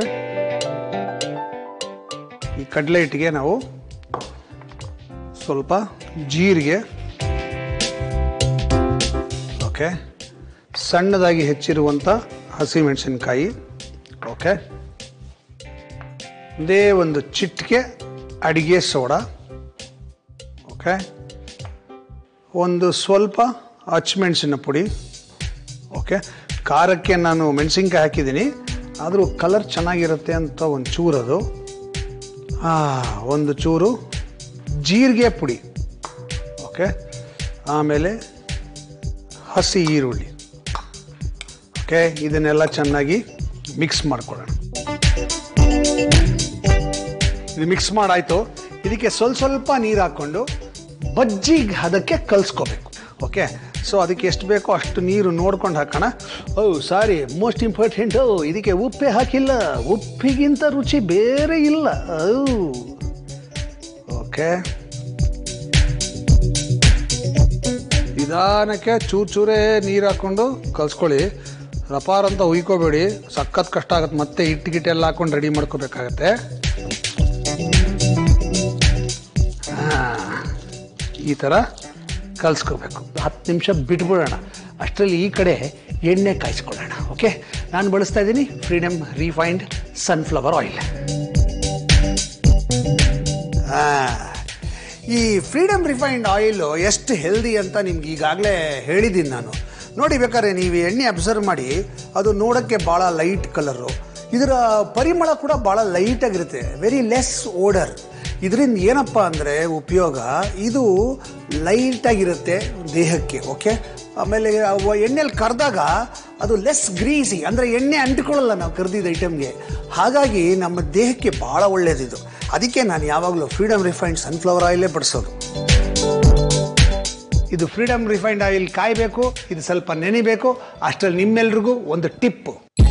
ಈ ಕಡಲೆ ಹಿಟ್ಟಿಗೆ ನಾವು ಸ್ವಲ್ಪ ಜೀರಿಗೆ ಓಕೆ ಸಣ್ಣದಾಗಿ ಹೆಚ್ಚಿರುವಂಥ ಹಸಿಮೆಣಸಿನ್ಕಾಯಿ ಓಕೆ ಇದೇ ಒಂದು ಚಿಟಿಕೆ ಅಡಿಗೆ ಸೋಡಾ ಓಕೆ ಒಂದು ಸ್ವಲ್ಪ ಹಚ್ಮೆಣಸಿನ ಪುಡಿ ಓಕೆ ಖಾರಕ್ಕೆ ನಾನು ಮೆಣಸಿನ್ಕಾಯಿ ಹಾಕಿದ್ದೀನಿ ಆದರೂ ಕಲರ್ ಚೆನ್ನಾಗಿರುತ್ತೆ ಅಂತ ಒಂದು ಚೂರದು ಆ, ಒಂದು ಚೂರು ಜೀರಿಗೆ ಪುಡಿ ಓಕೆ ಆಮೇಲೆ ಹಸಿ ಈರುಳ್ಳಿ ಓಕೆ ಇದನ್ನೆಲ್ಲ ಚೆನ್ನಾಗಿ ಮಿಕ್ಸ್ ಮಾಡ್ಕೊಳ್ಳೋಣ ಇದು ಮಿಕ್ಸ್ ಮಾಡಾಯ್ತು ಇದಕ್ಕೆ ಸ್ವಲ್ಪ ಸ್ವಲ್ಪ ನೀರು ಹಾಕ್ಕೊಂಡು ಬಜ್ಜಿಗೆ ಅದಕ್ಕೆ ಕಲಿಸ್ಕೋಬೇಕು ಓಕೆ ಸೊ ಅದಕ್ಕೆ ಎಷ್ಟು ಬೇಕೋ ಅಷ್ಟು ನೀರು ನೋಡ್ಕೊಂಡು ಹಾಕೋಣ ಓ ಸಾರಿ ಮೋಸ್ಟ್ ಇಂಪಾರ್ಟೆಂಟು ಇದಕ್ಕೆ ಉಪ್ಪೇ ಹಾಕಿಲ್ಲ ಉಪ್ಪಿಗಿಂತ ರುಚಿ ಬೇರೆ ಇಲ್ಲ ಔ ಓಕೆ ನಿಧಾನಕ್ಕೆ ಚೂರು ಚೂರೇ ನೀರು ಹಾಕ್ಕೊಂಡು ಕಲ್ಸ್ಕೊಳ್ಳಿ ರಪಾರ್ ಅಂತ ಉಯ್ಕೋಬೇಡಿ ಸಖತ್ ಕಷ್ಟ ಆಗುತ್ತೆ ಮತ್ತೆ ಹಿಟ್ಟು ಗಿಟ್ಟು ಎಲ್ಲ ಹಾಕೊಂಡು ರೆಡಿ ಮಾಡ್ಕೋಬೇಕಾಗತ್ತೆ ಹಾ, ಈ ಥರ ಕಲಿಸ್ಕೋಬೇಕು ಹತ್ತು ನಿಮಿಷ ಬಿಟ್ಬಿಡೋಣ ಅಷ್ಟರಲ್ಲಿ ಈ ಕಡೆ ಎಣ್ಣೆ ಕಾಯಿಸ್ಕೊಳ್ಳೋಣ ಓಕೆ ನಾನು ಬಳಸ್ತಾ ಇದ್ದೀನಿ ಫ್ರೀಡಮ್ ರಿಫೈನ್ಡ್ ಸನ್ಫ್ಲವರ್ ಆಯಿಲ್ ಈ ಫ್ರೀಡಮ್ ರಿಫೈನ್ಡ್ ಆಯಿಲು ಎಷ್ಟು ಹೆಲ್ದಿ ಅಂತ ನಿಮ್ಗೆ ಈಗಾಗಲೇ ಹೇಳಿದ್ದೀನಿ ನಾನು ನೋಡಿ ಬೇಕಾದ್ರೆ ನೀವು ಈ ಎಣ್ಣೆ ಅಬ್ಸರ್ವ್ ಮಾಡಿ ಅದು ನೋಡೋಕ್ಕೆ ಭಾಳ ಲೈಟ್ ಕಲರು ಇದರ ಪರಿಮಳ ಕೂಡ ಭಾಳ ಲೈಟಾಗಿರುತ್ತೆ ವೆರಿ ಲೆಸ್ ಓಡರ್ ಇದರಿಂದ ಏನಪ್ಪ ಅಂದರೆ ಉಪಯೋಗ ಇದು ಲೈಟಾಗಿರುತ್ತೆ ದೇಹಕ್ಕೆ ಓಕೆ ಆಮೇಲೆ ಅವ ಎಣ್ಣೆಲಿ ಕರೆದಾಗ ಅದು ಲೆಸ್ ಗ್ರೀಸಿ ಅಂದರೆ ಎಣ್ಣೆ ಅಂಟಿಕೊಳ್ಳಲ್ಲ ನಾವು ಕರೆದಿದ್ದ ಐಟಮ್ಗೆ ಹಾಗಾಗಿ ನಮ್ಮ ದೇಹಕ್ಕೆ ಭಾಳ ಒಳ್ಳೆಯದಿದು ಅದಕ್ಕೆ ನಾನು ಯಾವಾಗಲೂ ಫ್ರೀಡಮ್ ರಿಫೈನ್ಡ್ ಸನ್ಫ್ಲವರ್ ಆಯಿಲೇ ಬಡಿಸೋದು ಇದು ಫ್ರೀಡಮ್ ರಿಫೈನ್ಡ್ ಆಯಿಲ್ ಕಾಯಬೇಕು ಇದು ಸ್ವಲ್ಪ ನೆನಿಬೇಕು ಅಷ್ಟರಲ್ಲಿ ನಿಮ್ಮೆಲ್ರಿಗೂ ಒಂದು ಟಿಪ್ಪು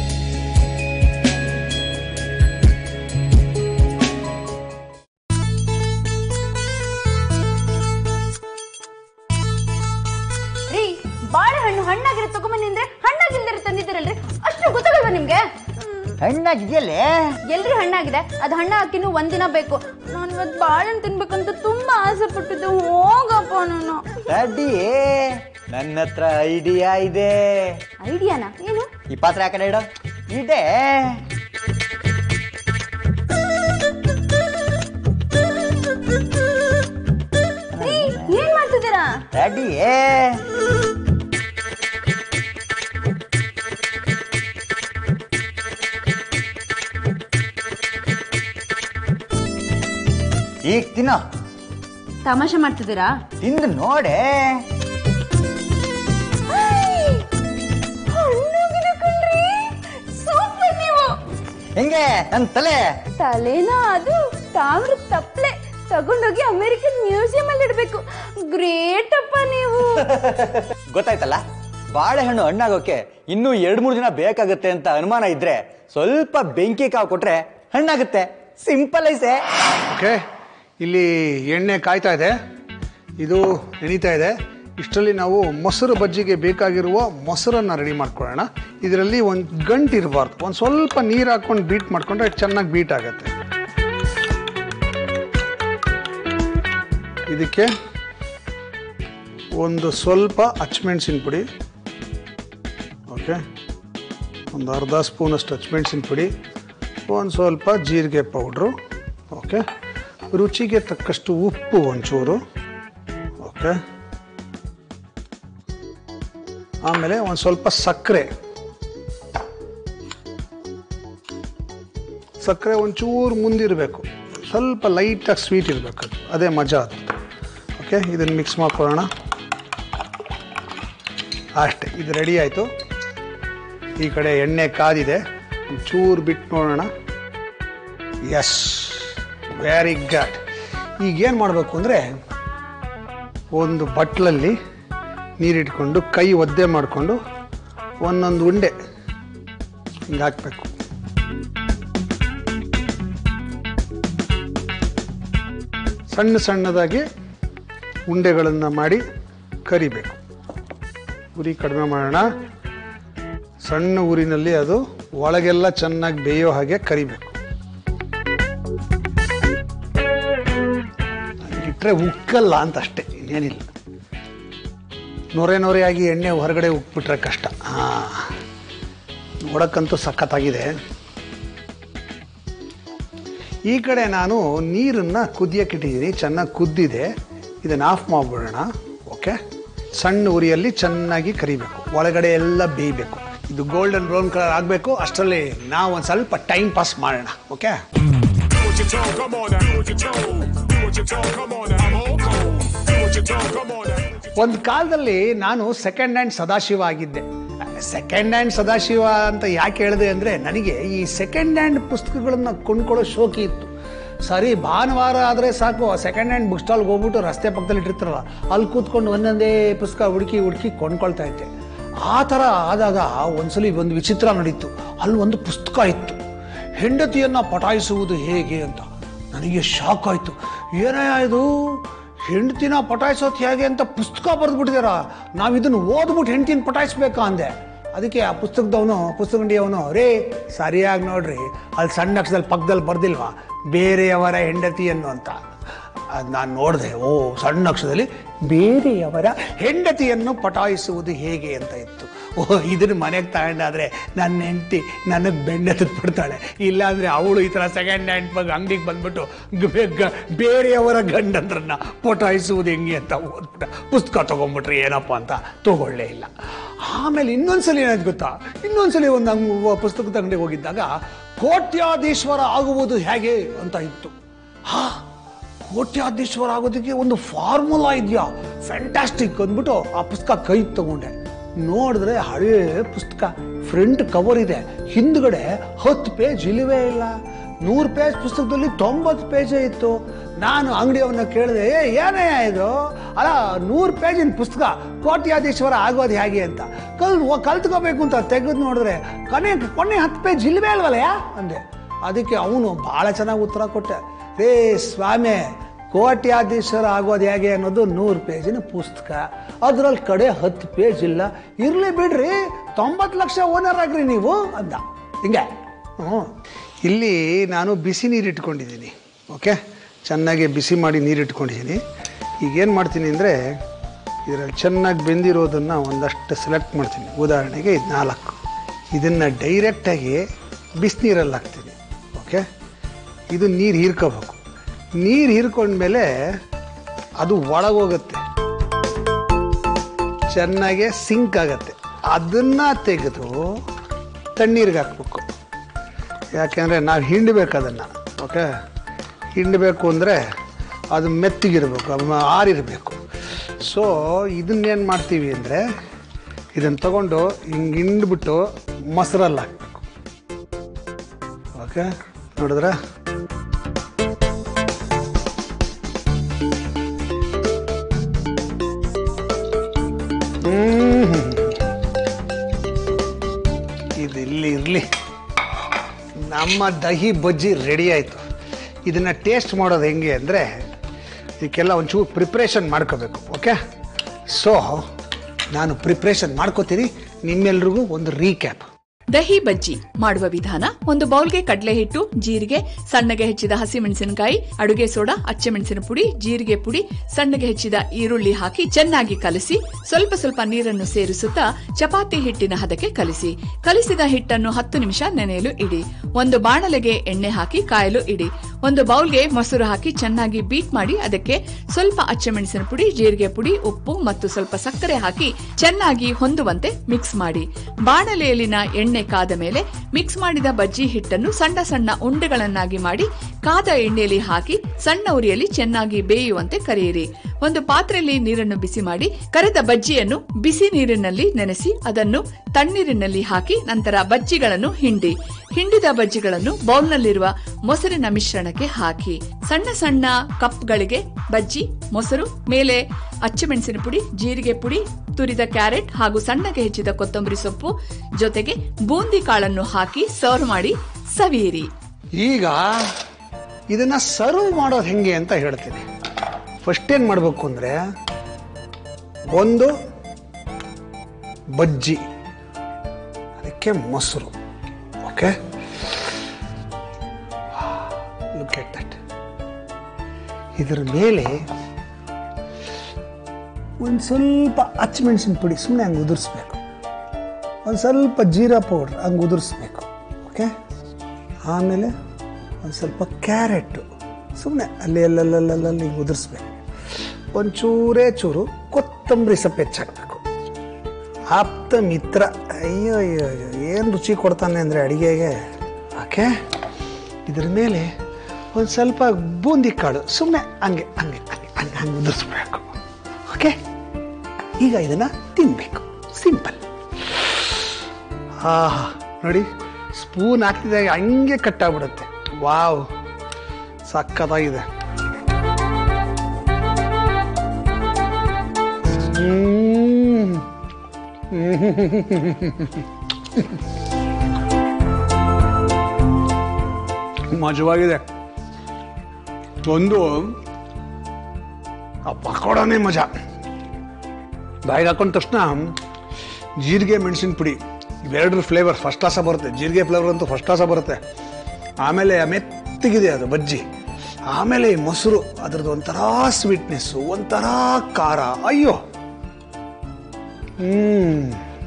ರೀ ಬಾಳೆಹಣ್ಣು ಹಣ್ಣಾಗಿರೋ ತಗೊಂಬಂದಿದ್ರೆ ಹಣ್ಣಾಗಿಲ್ದಿರ ತಂದಿದ್ದೀರಲ್ರಿ ಅಷ್ಟು ಗೊತ್ತಾಗಲ್ವಾ ನಿಮ್ಗೆ ಹಣ್ಣಾಗಿದೆಯಲ್ಲೇ ಎಲ್ರಿ ಹಣ್ಣಾಗಿದೆ ಅದು ಹಣ್ಣ ಹಾಕಿನೂ ಒಂದಿನ ಬೇಕು ನಾನು ಇವತ್ತು ಬಾಳೆಹಣ್ಣು ತಿನ್ಬೇಕಂತ ತುಂಬಾ ಆಸೆ ಪಟ್ಟಿದ್ದೆ ಹೋಗಪ್ಪ ನಾನು ರೆಡ್ಡಿ ನನ್ನ ಹತ್ರ ಐಡಿಯಾ ಇದೆ ಐಡಿಯಾನ ಏನು ಈ ಪಾತ್ರೆ ಆ ಕಡೆ ಇಡು ಇದೆ ರೀ ಏನ್ ಮಾಡ್ತಿದ್ದೀರಾ ರೆಡ್ಡಿ ಈಗ ತಿನ್ನೋ ತಮಾಷೆ ಮಾಡ್ತಿದ್ದೀರಾ ತಿಂದು ನೋಡೆ ಸೂಪರ್ ನೀವು ಹೆಂಗೆ ನನ್ನ ತಲೆ ತಲೆನ ಅದು ತಾಮ್ರದ ತಪ್ಲೆ ತಗೊಂಡೋಗಿ ಅಮೆರಿಕನ್ ಮ್ಯೂಸಿಯಂ ಅಲ್ಲಿ ಇಡ್ಬೇಕು ಗ್ರೇಟ್ ಅಪ್ಪ ನೀವು ಗೊತ್ತಾಯ್ತಲ್ಲ ಬಾಳೆಹಣ್ಣು ಹಣ್ಣಾಗೋಕೆ ಇನ್ನೂ ಎರಡು ಮೂರು ದಿನ ಬೇಕಾಗುತ್ತೆ ಅಂತ ಅನುಮಾನ ಇದ್ರೆ ಸ್ವಲ್ಪ ಬೆಂಕಿ ಕಾವು ಕೊಟ್ರೆ ಹಣ್ಣಾಗುತ್ತೆ ಸಿಂಪಲ್ ಐಸೆ ಓಕೆ ಇಲ್ಲಿ ಎಣ್ಣೆ ಕಾಯ್ತಾ ಇದೆ ಇದು ನೆನೀತಾ ಇದೆ ಇಷ್ಟರಲ್ಲಿ ನಾವು ಮೊಸರು ಬಜ್ಜಿಗೆ ಬೇಕಾಗಿರುವ ಮೊಸರನ್ನು ರೆಡಿ ಮಾಡ್ಕೊಳ್ಳೋಣ ಇದರಲ್ಲಿ ಒಂದು ಗಂಟು ಇರಬಾರ್ದು ಒಂದು ಸ್ವಲ್ಪ ನೀರು ಹಾಕ್ಕೊಂಡು ಬೀಟ್ ಮಾಡ್ಕೊಂಡ್ರೆ ಚೆನ್ನಾಗಿ ಬೀಟ್ ಆಗುತ್ತೆ ಇದಕ್ಕೆ ಒಂದು ಸ್ವಲ್ಪ ಹಚ್ಮೆಣ್ಸಿನ ಪುಡಿ ಓಕೆ ಒಂದು ಅರ್ಧ ಸ್ಪೂನಷ್ಟು ಹಚ್ಮೆಣ್ಸಿನ ಪುಡಿ ಒಂದು ಸ್ವಲ್ಪ ಜೀರಿಗೆ ಪೌಡ್ರು ಓಕೆ ರುಚಿಗೆ ತಕ್ಕಷ್ಟು ಉಪ್ಪು ಒಂಚೂರು ಓಕೆ ಆಮೇಲೆ ಒಂದು ಸ್ವಲ್ಪ ಸಕ್ಕರೆ ಸಕ್ಕರೆ ಒಂಚೂರು ಮುಂದಿರಬೇಕು ಸ್ವಲ್ಪ ಲೈಟಾಗಿ ಸ್ವೀಟ್ ಇರಬೇಕು ಅದು ಅದೇ ಮಜಾ ಅದು ಓಕೆ ಇದನ್ನು ಮಿಕ್ಸ್ ಮಾಡ್ಕೊಳ್ಳೋಣ ಅಷ್ಟೇ ಇದು ರೆಡಿ ಆಯಿತು ಈ ಕಡೆ ಎಣ್ಣೆ ಕಾದಿದೆ ಚೂರು ಬಿಟ್ಟು ನೋಡೋಣ ಎಸ್ ವೆರಿ ಗುಡ್ ಈಗೇನು ಮಾಡಬೇಕು ಅಂದರೆ ಒಂದು ಬಟ್ಲಲ್ಲಿ ನೀರಿಟ್ಕೊಂಡು ಕೈ ಒದ್ದೆ ಮಾಡಿಕೊಂಡು ಒಂದೊಂದು ಉಂಡೆ ಹಿಂಗೆ ಹಾಕಬೇಕು ಸಣ್ಣ ಸಣ್ಣದಾಗಿ ಉಂಡೆಗಳನ್ನು ಮಾಡಿ ಕರಿಬೇಕು ಉರಿ ಕಡಿಮೆ ಮಾಡೋಣ ಸಣ್ಣ ಊರಿನಲ್ಲಿ ಅದು ಒಳಗೆಲ್ಲ ಚೆನ್ನಾಗಿ ಬೇಯೋ ಹಾಗೆ ಕರಿಬೇಕು ಇಟ್ಟರೆ ಉಕ್ಕಲ್ಲ ಅಂತ ಅಷ್ಟೇ ಇನ್ನೇನಿಲ್ಲ ನೊರೆ ನೊರೆಯಾಗಿ ಎಣ್ಣೆ ಹೊರಗಡೆ ಉಕ್ಬಿಟ್ರೆ ಕಷ್ಟ ಹಾಂ ನೋಡಕ್ಕಂತೂ ಸಖತ್ತಾಗಿದೆ ಈ ಕಡೆ ನಾನು ನೀರನ್ನು ಕುದಿಯಕ್ಕಿಟ್ಟಿದ್ದೀನಿ ಚೆನ್ನಾಗಿ ಕುದ್ದಿದೆ ಇದನ್ನು ಆಫ್ ಮಾಡಿಬಿಡೋಣ ಓಕೆ ಸಣ್ಣ ಉರಿಯಲ್ಲಿ ಚೆನ್ನಾಗಿ ಕರಿಬೇಕು ಒಳಗಡೆ ಎಲ್ಲ ಬೇಯಬೇಕು ಇದು ಗೋಲ್ಡನ್ ಬ್ರೌನ್ ಕಲರ್ ಆಗಬೇಕು ಅಷ್ಟರಲ್ಲಿ ನಾವು ಒಂದು ಸ್ವಲ್ಪ ಟೈಮ್ ಪಾಸ್ ಮಾಡೋಣ okay what you told, come on now. Do what you told. Do what you told, come on now. I'm on cold. Do what you told, come on now. ಒಂದು ಕಾಲದಲ್ಲಿ ನಾನು second hand Sadashiva ಆಗಿದ್ದೆ second hand Sadashiva ಅಂತ ಯಾಕೆ ಹೇಳಿದೆ ಅಂದರೆ ನನಗೆ ಈ ಸೆಕೆಂಡ್ ಹ್ಯಾಂಡ್ ಪುಸ್ತಕಗಳನ್ನು ಕೊಂಡ್ಕೊಳ್ಳೋ ಶೋಕಿ ಇತ್ತು ಸರಿ ಭಾನುವಾರ ಆದರೆ ಸಾಕು ಸೆಕೆಂಡ್ ಹ್ಯಾಂಡ್ ಬುಕ್ ಸ್ಟಾಲ್ಗೆ ಹೋಗ್ಬಿಟ್ಟು ರಸ್ತೆ ಪಕ್ಕದಲ್ಲಿ ಇಟ್ಟಿರ್ತಾರಲ್ಲ ಅಲ್ಲಿ ಕೂತ್ಕೊಂಡು ಒಂದೊಂದೇ ಪುಸ್ತಕ ಹುಡುಕಿ ಹುಡುಕಿ ಕೊಂಡ್ಕೊಳ್ತಾ ಇದ್ದೆ ಆ ಥರ ಆದಾಗ ಒಂದ್ಸಲಿ ಒಂದು ವಿಚಿತ್ರ ನಡೀತು ಅಲ್ಲಿ ಒಂದು ಪುಸ್ತಕ ಇತ್ತು ಹೆಂಡತಿಯನ್ನು ಪಟಾಯಿಸುವುದು ಹೇಗೆ ಅಂತ ನನಗೆ ಶಾಕ್ ಆಯಿತು ಏನಯ್ಯ ಇದು ಹೆಂಡತಿನ ಪಟಾಯಿಸೋದು ಹೇಗೆ ಅಂತ ಪುಸ್ತಕ ಬರೆದ್ಬಿಟ್ಟಿದಾರ ನಾವು ಇದನ್ನು ಓದ್ಬಿಟ್ಟು ಹೆಂಡತಿನ ಪಟಾಯಿಸ್ಬೇಕಾ ಅಂದೆ ಅದಕ್ಕೆ ಆ ಪುಸ್ತಕದವನು ಪುಸ್ತಕಂಡಿಯವನು ರೇ ಸರಿಯಾಗಿ ನೋಡ್ರಿ ಅಲ್ಲಿ ಸಣ್ಣ ಅಕ್ಷರದಲ್ಲಿ ಪಕ್ಕದಲ್ಲಿ ಬರ್ದಿಲ್ವಾ ಬೇರೆಯವರ ಹೆಂಡತಿಯನ್ನು ಅಂತ ಅದು ನಾನು ನೋಡಿದೆ ಓ ಸಣ್ಣ ಅಕ್ಷರದಲ್ಲಿ ಬೇರೆಯವರ ಹೆಂಡತಿಯನ್ನು ಪಟಾಯಿಸುವುದು ಹೇಗೆ ಅಂತ ಇತ್ತು ಓ ಇದನ್ನ ಮನೆಗೆ ತಗೊಂಡಾದ್ರೆ ನನ್ನ ಹೆಂಡತಿ ನನಗೆ ಬೆಣ್ಣೆತ್ತದ್ ಬಿಡ್ತಾಳೆ ಇಲ್ಲಾಂದ್ರೆ ಅವಳು ಈ ಥರ ಸೆಕೆಂಡ್ ಹ್ಯಾಂಡ್ ಬಗ್ಗೆ ಅಂಗಡಿಗೆ ಬಂದ್ಬಿಟ್ಟು ಗ- ಗ- ಬೇರೆಯವರ ಗಂಡಂದ್ರನ್ನ ಪಟಾಯಿಸುವುದು ಹೆಂಗೆ ಅಂತ ಓದ್ಬಿಟ್ಟ ಪುಸ್ತಕ ತೊಗೊಂಬಿಟ್ರೆ ಏನಪ್ಪ ಅಂತ ತಗೊಳ್ಳೇ ಇಲ್ಲ ಆಮೇಲೆ ಇನ್ನೊಂದ್ಸಲಿ ಏನಾಯ್ತು ಗೊತ್ತಾ ಇನ್ನೊಂದ್ಸಲಿ ಒಂದು ಅಂಗ್ ಪುಸ್ತಕದ ಅಂಗಡಿಗೆ ಹೋಗಿದ್ದಾಗ ಕೋಟ್ಯಾಧೀಶ್ವರ ಆಗುವುದು ಹೇಗೆ ಅಂತ ಇತ್ತು ಹಾ ಕೋಟ್ಯಾಧೀಶ್ವರ ಆಗೋದಕ್ಕೆ ಒಂದು ಫಾರ್ಮುಲಾ ಇದೆಯಾ ಫ್ಯಾಂಟಾಸ್ಟಿಕ್ ಅಂದ್ಬಿಟ್ಟು ಆ ಪುಸ್ತಕ ಕೈ ತಗೊಂಡೆ ನೋಡಿದ್ರೆ ಹಳೇ ಪುಸ್ತಕ ಫ್ರಂಟ್ ಕವರ್ ಇದೆ ಹಿಂದ್ಗಡೆ ಹತ್ತು ಪೇಜ್ ಇಲ್ಲವೇ ಇಲ್ಲ ನೂರು ಪೇಜ್ ಪುಸ್ತಕದಲ್ಲಿ ತೊಂಬತ್ತು ಪೇಜೇ ಇತ್ತು ನಾನು ಅಂಗಡಿಯವನ್ನ ಕೇಳಿದೆ ಏ ಏನೇ ಇದು ಅಲ್ಲ ನೂರು ಪೇಜಿನ ಪುಸ್ತಕ ಕೋಟ್ಯಾಧೀಶ್ವರ ಆಗೋದು ಹೇಗೆ ಅಂತ ಕಲ್ ಕಲ್ತ್ಕೋಬೇಕು ಅಂತ ತೆಗೆದು ನೋಡಿದ್ರೆ ಕೊನೆ ಕೊನೆ ಹತ್ತು ಪೇಜ್ ಇಲ್ಲವೇ ಇಲ್ವಲ್ಲಯ್ಯ ಅಂದೆ ಅದಕ್ಕೆ ಅವನು ಭಾಳ ಚೆನ್ನಾಗಿ ಉತ್ತರ ಕೊಟ್ಟೆ ರೇ ಸ್ವಾಮಿ ಕೋಟ್ಯಾಧೀಶ್ವರ ಆಗೋದು ಹೇಗೆ ಅನ್ನೋದು ನೂರು ಪೇಜಿನ ಪುಸ್ತಕ ಅದ್ರಲ್ಲಿ ಕಡೆ ಹತ್ತು ಪೇಜ್ ಇಲ್ಲ ಇರಲಿ ಬಿಡ್ರಿ ತೊಂಬತ್ತು ಲಕ್ಷ ಓನರ್ ಆಗ್ರಿ ನೀವು ಅಂದ ಹಿಂಗೆ ಹ್ಞೂ ಇಲ್ಲಿ ನಾನು ಬಿಸಿ ನೀರು ಇಟ್ಕೊಂಡಿದ್ದೀನಿ ಓಕೆ ಚೆನ್ನಾಗಿ ಬಿಸಿ ಮಾಡಿ ನೀರು ಇಟ್ಕೊಂಡಿದ್ದೀನಿ ಈಗೇನು ಮಾಡ್ತೀನಿ ಅಂದರೆ ಇದರಲ್ಲಿ ಚೆನ್ನಾಗಿ ಬೆಂದಿರೋದನ್ನು ಒಂದಷ್ಟು ಸೆಲೆಕ್ಟ್ ಮಾಡ್ತೀನಿ ಉದಾಹರಣೆಗೆ ಇದು ನಾಲ್ಕು ಇದನ್ನು ಡೈರೆಕ್ಟಾಗಿ ಬಿಸಿನೀರಲ್ಲಿ ಹಾಕ್ತೀನಿ ಓಕೆ ಇದು ನೀರು ಹೀರ್ಕೋಬೇಕು ನೀರು ಹೀರ್ಕೊಂಡ್ಮೇಲೆ ಅದು ಒಳಗೋಗುತ್ತೆ ಚೆನ್ನಾಗೆ ಸಿಂಕ್ ಆಗತ್ತೆ ಅದನ್ನು ತೆಗೆದು ತಣ್ಣೀರಿಗೆ ಹಾಕ್ಬೇಕು ಯಾಕೆಂದರೆ ನಾವು ಹಿಂಡಬೇಕು ಅದನ್ನು ಓಕೆ ಹಿಂಡಬೇಕು ಅಂದರೆ ಅದು ಮೆತ್ತಗಿರ್ಬೇಕು ಅದು ಆರಿರಬೇಕು ಸೊ ಇದನ್ನೇನು ಮಾಡ್ತೀವಿ ಅಂದರೆ ಇದನ್ನು ತಗೊಂಡು ಹಿಂಗೆ ಹಿಂಡ್ಬಿಟ್ಟು ಮೊಸರಲ್ಲಿ ಹಾಕ್ಬೇಕು ಓಕೆ ನೋಡಿದ್ರ ಇದು ಇಲ್ಲಿ ಇರಲಿ ನಮ್ಮ ದಹಿ ಬಜ್ಜಿ ರೆಡಿ ಆಯಿತು ಇದನ್ನು ಟೇಸ್ಟ್ ಮಾಡೋದು ಹೆಂಗೆ ಅಂದರೆ ಇದಕ್ಕೆಲ್ಲ ಒಂಚೂರು ಪ್ರಿಪ್ರೇಷನ್ ಮಾಡ್ಕೋಬೇಕು ಓಕೆ ಸೊ ನಾನು ಪ್ರಿಪ್ರೇಷನ್ ಮಾಡ್ಕೋತೀನಿ ನಿಮ್ಮೆಲ್ರಿಗೂ ಒಂದು ರೀಕ್ಯಾಪ್ ದಹಿ ಬಜ್ಜಿ ಮಾಡುವ ವಿಧಾನ ಒಂದು ಬೌಲ್ಗೆ ಕಡಲೆ ಹಿಟ್ಟು ಜೀರಿಗೆ ಸಣ್ಣಗೆ ಹೆಚ್ಚಿದ ಹಸಿಮೆಣಸಿನಕಾಯಿ ಅಡುಗೆ ಸೋಡಾ ಅಚ್ಚಮೆಣಸಿನ ಪುಡಿ ಜೀರಿಗೆ ಪುಡಿ ಸಣ್ಣಗೆ ಹೆಚ್ಚಿದ ಈರುಳ್ಳಿ ಹಾಕಿ ಚೆನ್ನಾಗಿ ಕಲಸಿ ಸ್ವಲ್ಪ ಸ್ವಲ್ಪ ನೀರನ್ನು ಸೇರಿಸುತ್ತಾ ಚಪಾತಿ ಹಿಟ್ಟಿನ ಹದಕ್ಕೆ ಕಲಿಸಿ ಕಲಿಸಿದ ಹಿಟ್ಟನ್ನು ಹತ್ತು ನಿಮಿಷ ನೆನೆಯಲು ಇಡಿ ಒಂದು ಬಾಣಲೆಗೆ ಎಣ್ಣೆ ಹಾಕಿ ಕಾಯಲು ಇಡಿ ಒಂದು ಬೌಲ್ಗೆ ಮೊಸರು ಹಾಕಿ ಚೆನ್ನಾಗಿ ಬೀಟ್ ಮಾಡಿ ಅದಕ್ಕೆ ಸ್ವಲ್ಪ ಅಚ್ಚಮೆಣಸಿನ ಪುಡಿ ಜೀರಿಗೆ ಪುಡಿ ಉಪ್ಪು ಮತ್ತು ಸ್ವಲ್ಪ ಸಕ್ಕರೆ ಹಾಕಿ ಚೆನ್ನಾಗಿ ಹೊಂದುವಂತೆ ಮಿಕ್ಸ್ ಮಾಡಿ ಬಾಣಲೆಯಲ್ಲಿನ ಎಣ್ಣೆ ಕಾದ ಮೇಲೆ ಮಿಕ್ಸ್ ಮಾಡಿದ ಬಜ್ಜಿ ಹಿಟ್ಟನ್ನು ಸಣ್ಣ ಸಣ್ಣ ಉಂಡೆಗಳನ್ನಾಗಿ ಮಾಡಿ ಕಾದ ಎಣ್ಣೆಯಲ್ಲಿ ಹಾಕಿ ಸಣ್ಣ ಉರಿಯಲ್ಲಿ ಚೆನ್ನಾಗಿ ಬೇಯುವಂತೆ ಕರೆಯಿರಿ ಒಂದು ಪಾತ್ರೆಯಲ್ಲಿ ನೀರನ್ನು ಬಿಸಿ ಮಾಡಿ ಕರೆದ ಬಜ್ಜಿಯನ್ನು ಬಿಸಿ ನೀರಿನಲ್ಲಿ ನೆನೆಸಿ ಅದನ್ನು ತಣ್ಣೀರಿನಲ್ಲಿ ಹಾಕಿ ನಂತರ ಬಜ್ಜಿಗಳನ್ನು ಹಿಂಡಿ ಹಿಂಡಿದ ಬಜ್ಜಿಗಳನ್ನು ಬೌಲ್ನಲ್ಲಿರುವ ಮೊಸರಿನ ಮಿಶ್ರಣಕ್ಕೆ ಹಾಕಿ ಸಣ್ಣ ಸಣ್ಣ ಕಪ್ಗಳಿಗೆ ಬಜ್ಜಿ ಮೊಸರು ಮೇಲೆ ಅಚ್ಚಮೆಣಸಿನ ಪುಡಿ ಜೀರಿಗೆ ಪುಡಿ ತುರಿದ ಕ್ಯಾರೆಟ್ ಹಾಗೂ ಸಣ್ಣಗೆ ಹೆಚ್ಚಿದ ಕೊತ್ತಂಬರಿ ಸೊಪ್ಪು ಜೊತೆಗೆ ಬೂಂದಿ ಕಾಳನ್ನು ಹಾಕಿ ಸರ್ವ್ ಮಾಡಿ ಸವಿಯಿರಿ ಈಗ ಇದನ್ನು ಸರ್ವ್ ಮಾಡೋದು ಹೆಂಗೆ ಅಂತ ಹೇಳ್ತೀನಿ ಫಸ್ಟ್ ಏನು ಮಾಡಬೇಕು ಅಂದರೆ ಒಂದು ಬಜ್ಜಿ ಅದಕ್ಕೆ ಮೊಸರು ಓಕೆ ಲುಕ್ ಎಟ್ ದಟ್ ಇದರ ಮೇಲೆ ಒಂದು ಸ್ವಲ್ಪ ಹಚ್ಮೆಣಸಿನ ಪುಡಿ ಸುಮ್ಮನೆ ಹಂಗೆ ಉದುರಿಸ್ಬೇಕು ಒಂದು ಸ್ವಲ್ಪ ಜೀರಾ ಪೌಡ್ರ್ ಹಂಗೆ ಉದುರಿಸ್ಬೇಕು ಓಕೆ ಆಮೇಲೆ ಒಂದು ಸ್ವಲ್ಪ ಕ್ಯಾರೆಟು ಸುಮ್ಮನೆ ಅಲ್ಲಿ ಅಲ್ಲಲ್ಲಲ್ಲಲ್ಲಿ ಹಿಂಗೆ ಉದುರಿಸ್ಬೇಕು ಒಂದು ಚೂರೇ ಚೂರು ಕೊತ್ತಂಬರಿ ಸೊಪ್ಪು ಹೆಚ್ಚಾಕಬೇಕು ಆಪ್ತ ಮಿತ್ರ ಅಯ್ಯೋ ಅಯ್ಯೋ ಅಯ್ಯೋ ಏನು ರುಚಿ ಕೊಡ್ತಾನೆ ಅಂದರೆ ಅಡುಗೆಗೆ ಓಕೆ ಇದ್ರ ಮೇಲೆ ಒಂದು ಸ್ವಲ್ಪ ಬೂಂದಿ ಕಾಳು ಸುಮ್ಮನೆ ಹಂಗೆ ಹಂಗೆ ಹಂಗೆ ಹಂಗೆ ಹಂಗೆ ಉದುರಿಸ್ಬೇಕು ಓಕೆ ಈಗ ಇದನ್ನು ತಿನ್ನಬೇಕು ಸಿಂಪಲ್ ಆಹಾ ನೋಡಿ ಸ್ಪೂನ್ ಹಾಕ್ತಿದ್ದಾಗ ಹಂಗೆ ಕಟ್ಟಾಗ್ಬಿಡುತ್ತೆ ವಾವ್ ಸಕ್ಕತ್ತಾಗಿದೆ ಹ್ಮ್. ಮಜವಾಗಿದೆ ಒಂದು ಆ ಪಕೋಡನೇ ಮಜಾ ಬಾಯಿಗೆ ಹಾಕೊಂಡ ತಕ್ಷಣ ಜೀರಿಗೆ ಮೆಣಸಿನ ಪುಡಿ ಇವೆರಡರ ಫ್ಲೇವರ್ ಫಸ್ಟ್ ಕ್ಲಾಸ ಬರುತ್ತೆ ಜೀರಿಗೆ ಫ್ಲೇವರ್ ಅಂತೂ ಫಸ್ಟ್ ಕ್ಲಾಸ ಬರುತ್ತೆ ಆಮೇಲೆ ಮೆತ್ತಗಿದೆ ಅದು ಬಜ್ಜಿ ಆಮೇಲೆ ಈ ಮೊಸರು ಅದ್ರದ್ದು ಒಂಥರ ಸ್ವೀಟ್ನೆಸ್ಸು ಒಂಥರ ಖಾರ ಅಯ್ಯೋ ಹ್ಮ್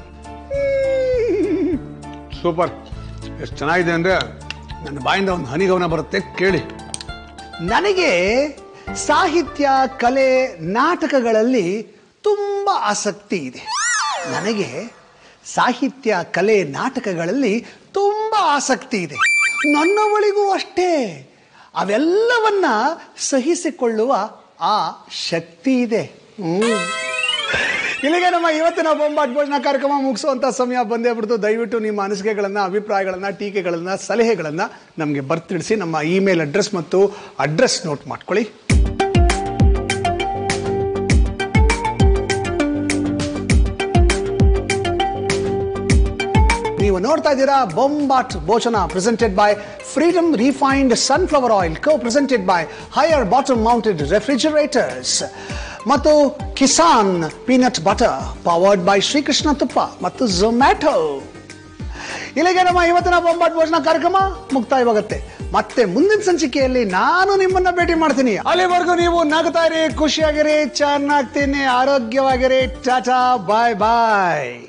ಸೂಪರ್ ಎಷ್ಟು ಚೆನ್ನಾಗಿದೆ ಅಂದರೆ ನನ್ನ ಬಾಯಿಂದ ಒಂದು ಹನಿಗವನ ಬರುತ್ತೆ ಕೇಳಿ ನನಗೆ ಸಾಹಿತ್ಯ ಕಲೆ ನಾಟಕಗಳಲ್ಲಿ ತುಂಬ ಆಸಕ್ತಿ ಇದೆ ನನಗೆ ಸಾಹಿತ್ಯ ಕಲೆ ನಾಟಕಗಳಲ್ಲಿ ತುಂಬ ಆಸಕ್ತಿ ಇದೆ ನನ್ನವಳಿಗೂ ಅಷ್ಟೇ ಅವೆಲ್ಲವನ್ನ ಸಹಿಸಿಕೊಳ್ಳುವ ಆ ಶಕ್ತಿ ಇದೆ ಹ್ಮ್ ಇಲ್ಲಿಗೆ ನಮ್ಮ ಇವತ್ತಿನ ಬೊಂಬಾಟ್ ಭೋಜನ ಕಾರ್ಯಕ್ರಮ ಮುಗಿಸುವಂತ ಸಮಯ ಬಂದೇ ಬಿಡ್ತು ದಯವಿಟ್ಟು ನಿಮ್ಮ ಅನಿಸಿಕೆಗಳನ್ನ ಅಭಿಪ್ರಾಯಗಳನ್ನ ಟೀಕೆಗಳನ್ನ ಸಲಹೆಗಳನ್ನ ನಮಗೆ ಬರ್ತಿಳಿಸಿ ನಮ್ಮ ಇಮೇಲ್ ಅಡ್ರೆಸ್ ಮತ್ತು ಅಡ್ರೆಸ್ ನೋಟ್ ಮಾಡ್ಕೊಳ್ಳಿ ನೀವು ನೋಡ್ತಾ ಇದ್ದೀರಾ Bombat Bhojana presented by Freedom refined sunflower oil co presented by Haier bottom mounted refrigerators ಮತ್ತು Kissan peanut butter powered by Srikrishna ತುಪ್ಪ ಮತ್ತು ಝೊಮ್ಯಾಟೊ ಇಲ್ಲಿಗೆ ನಮ್ಮ ಇವತ್ತಿನ ಬೊಂಬಾಟ್ ಭೋಜನ ಕಾರ್ಯಕ್ರಮ ಮುಕ್ತಾಯವಾಗುತ್ತೆ ಮತ್ತೆ ಮುಂದಿನ ಸಂಚಿಕೆಯಲ್ಲಿ ನಾನು ನಿಮ್ಮನ್ನ ಭೇಟಿ ಮಾಡ್ತೀನಿ ಅಲ್ಲಿವರೆಗೂ ನೀವು ನಗ್ತಾ ಇರಿ ಖುಷಿಯಾಗಿರಿ ಚೆನ್ನಾಗ್ತೀನಿ ಆರೋಗ್ಯವಾಗಿರಿ ಟಾಟಾ ಬಾಯ್ ಬಾಯ್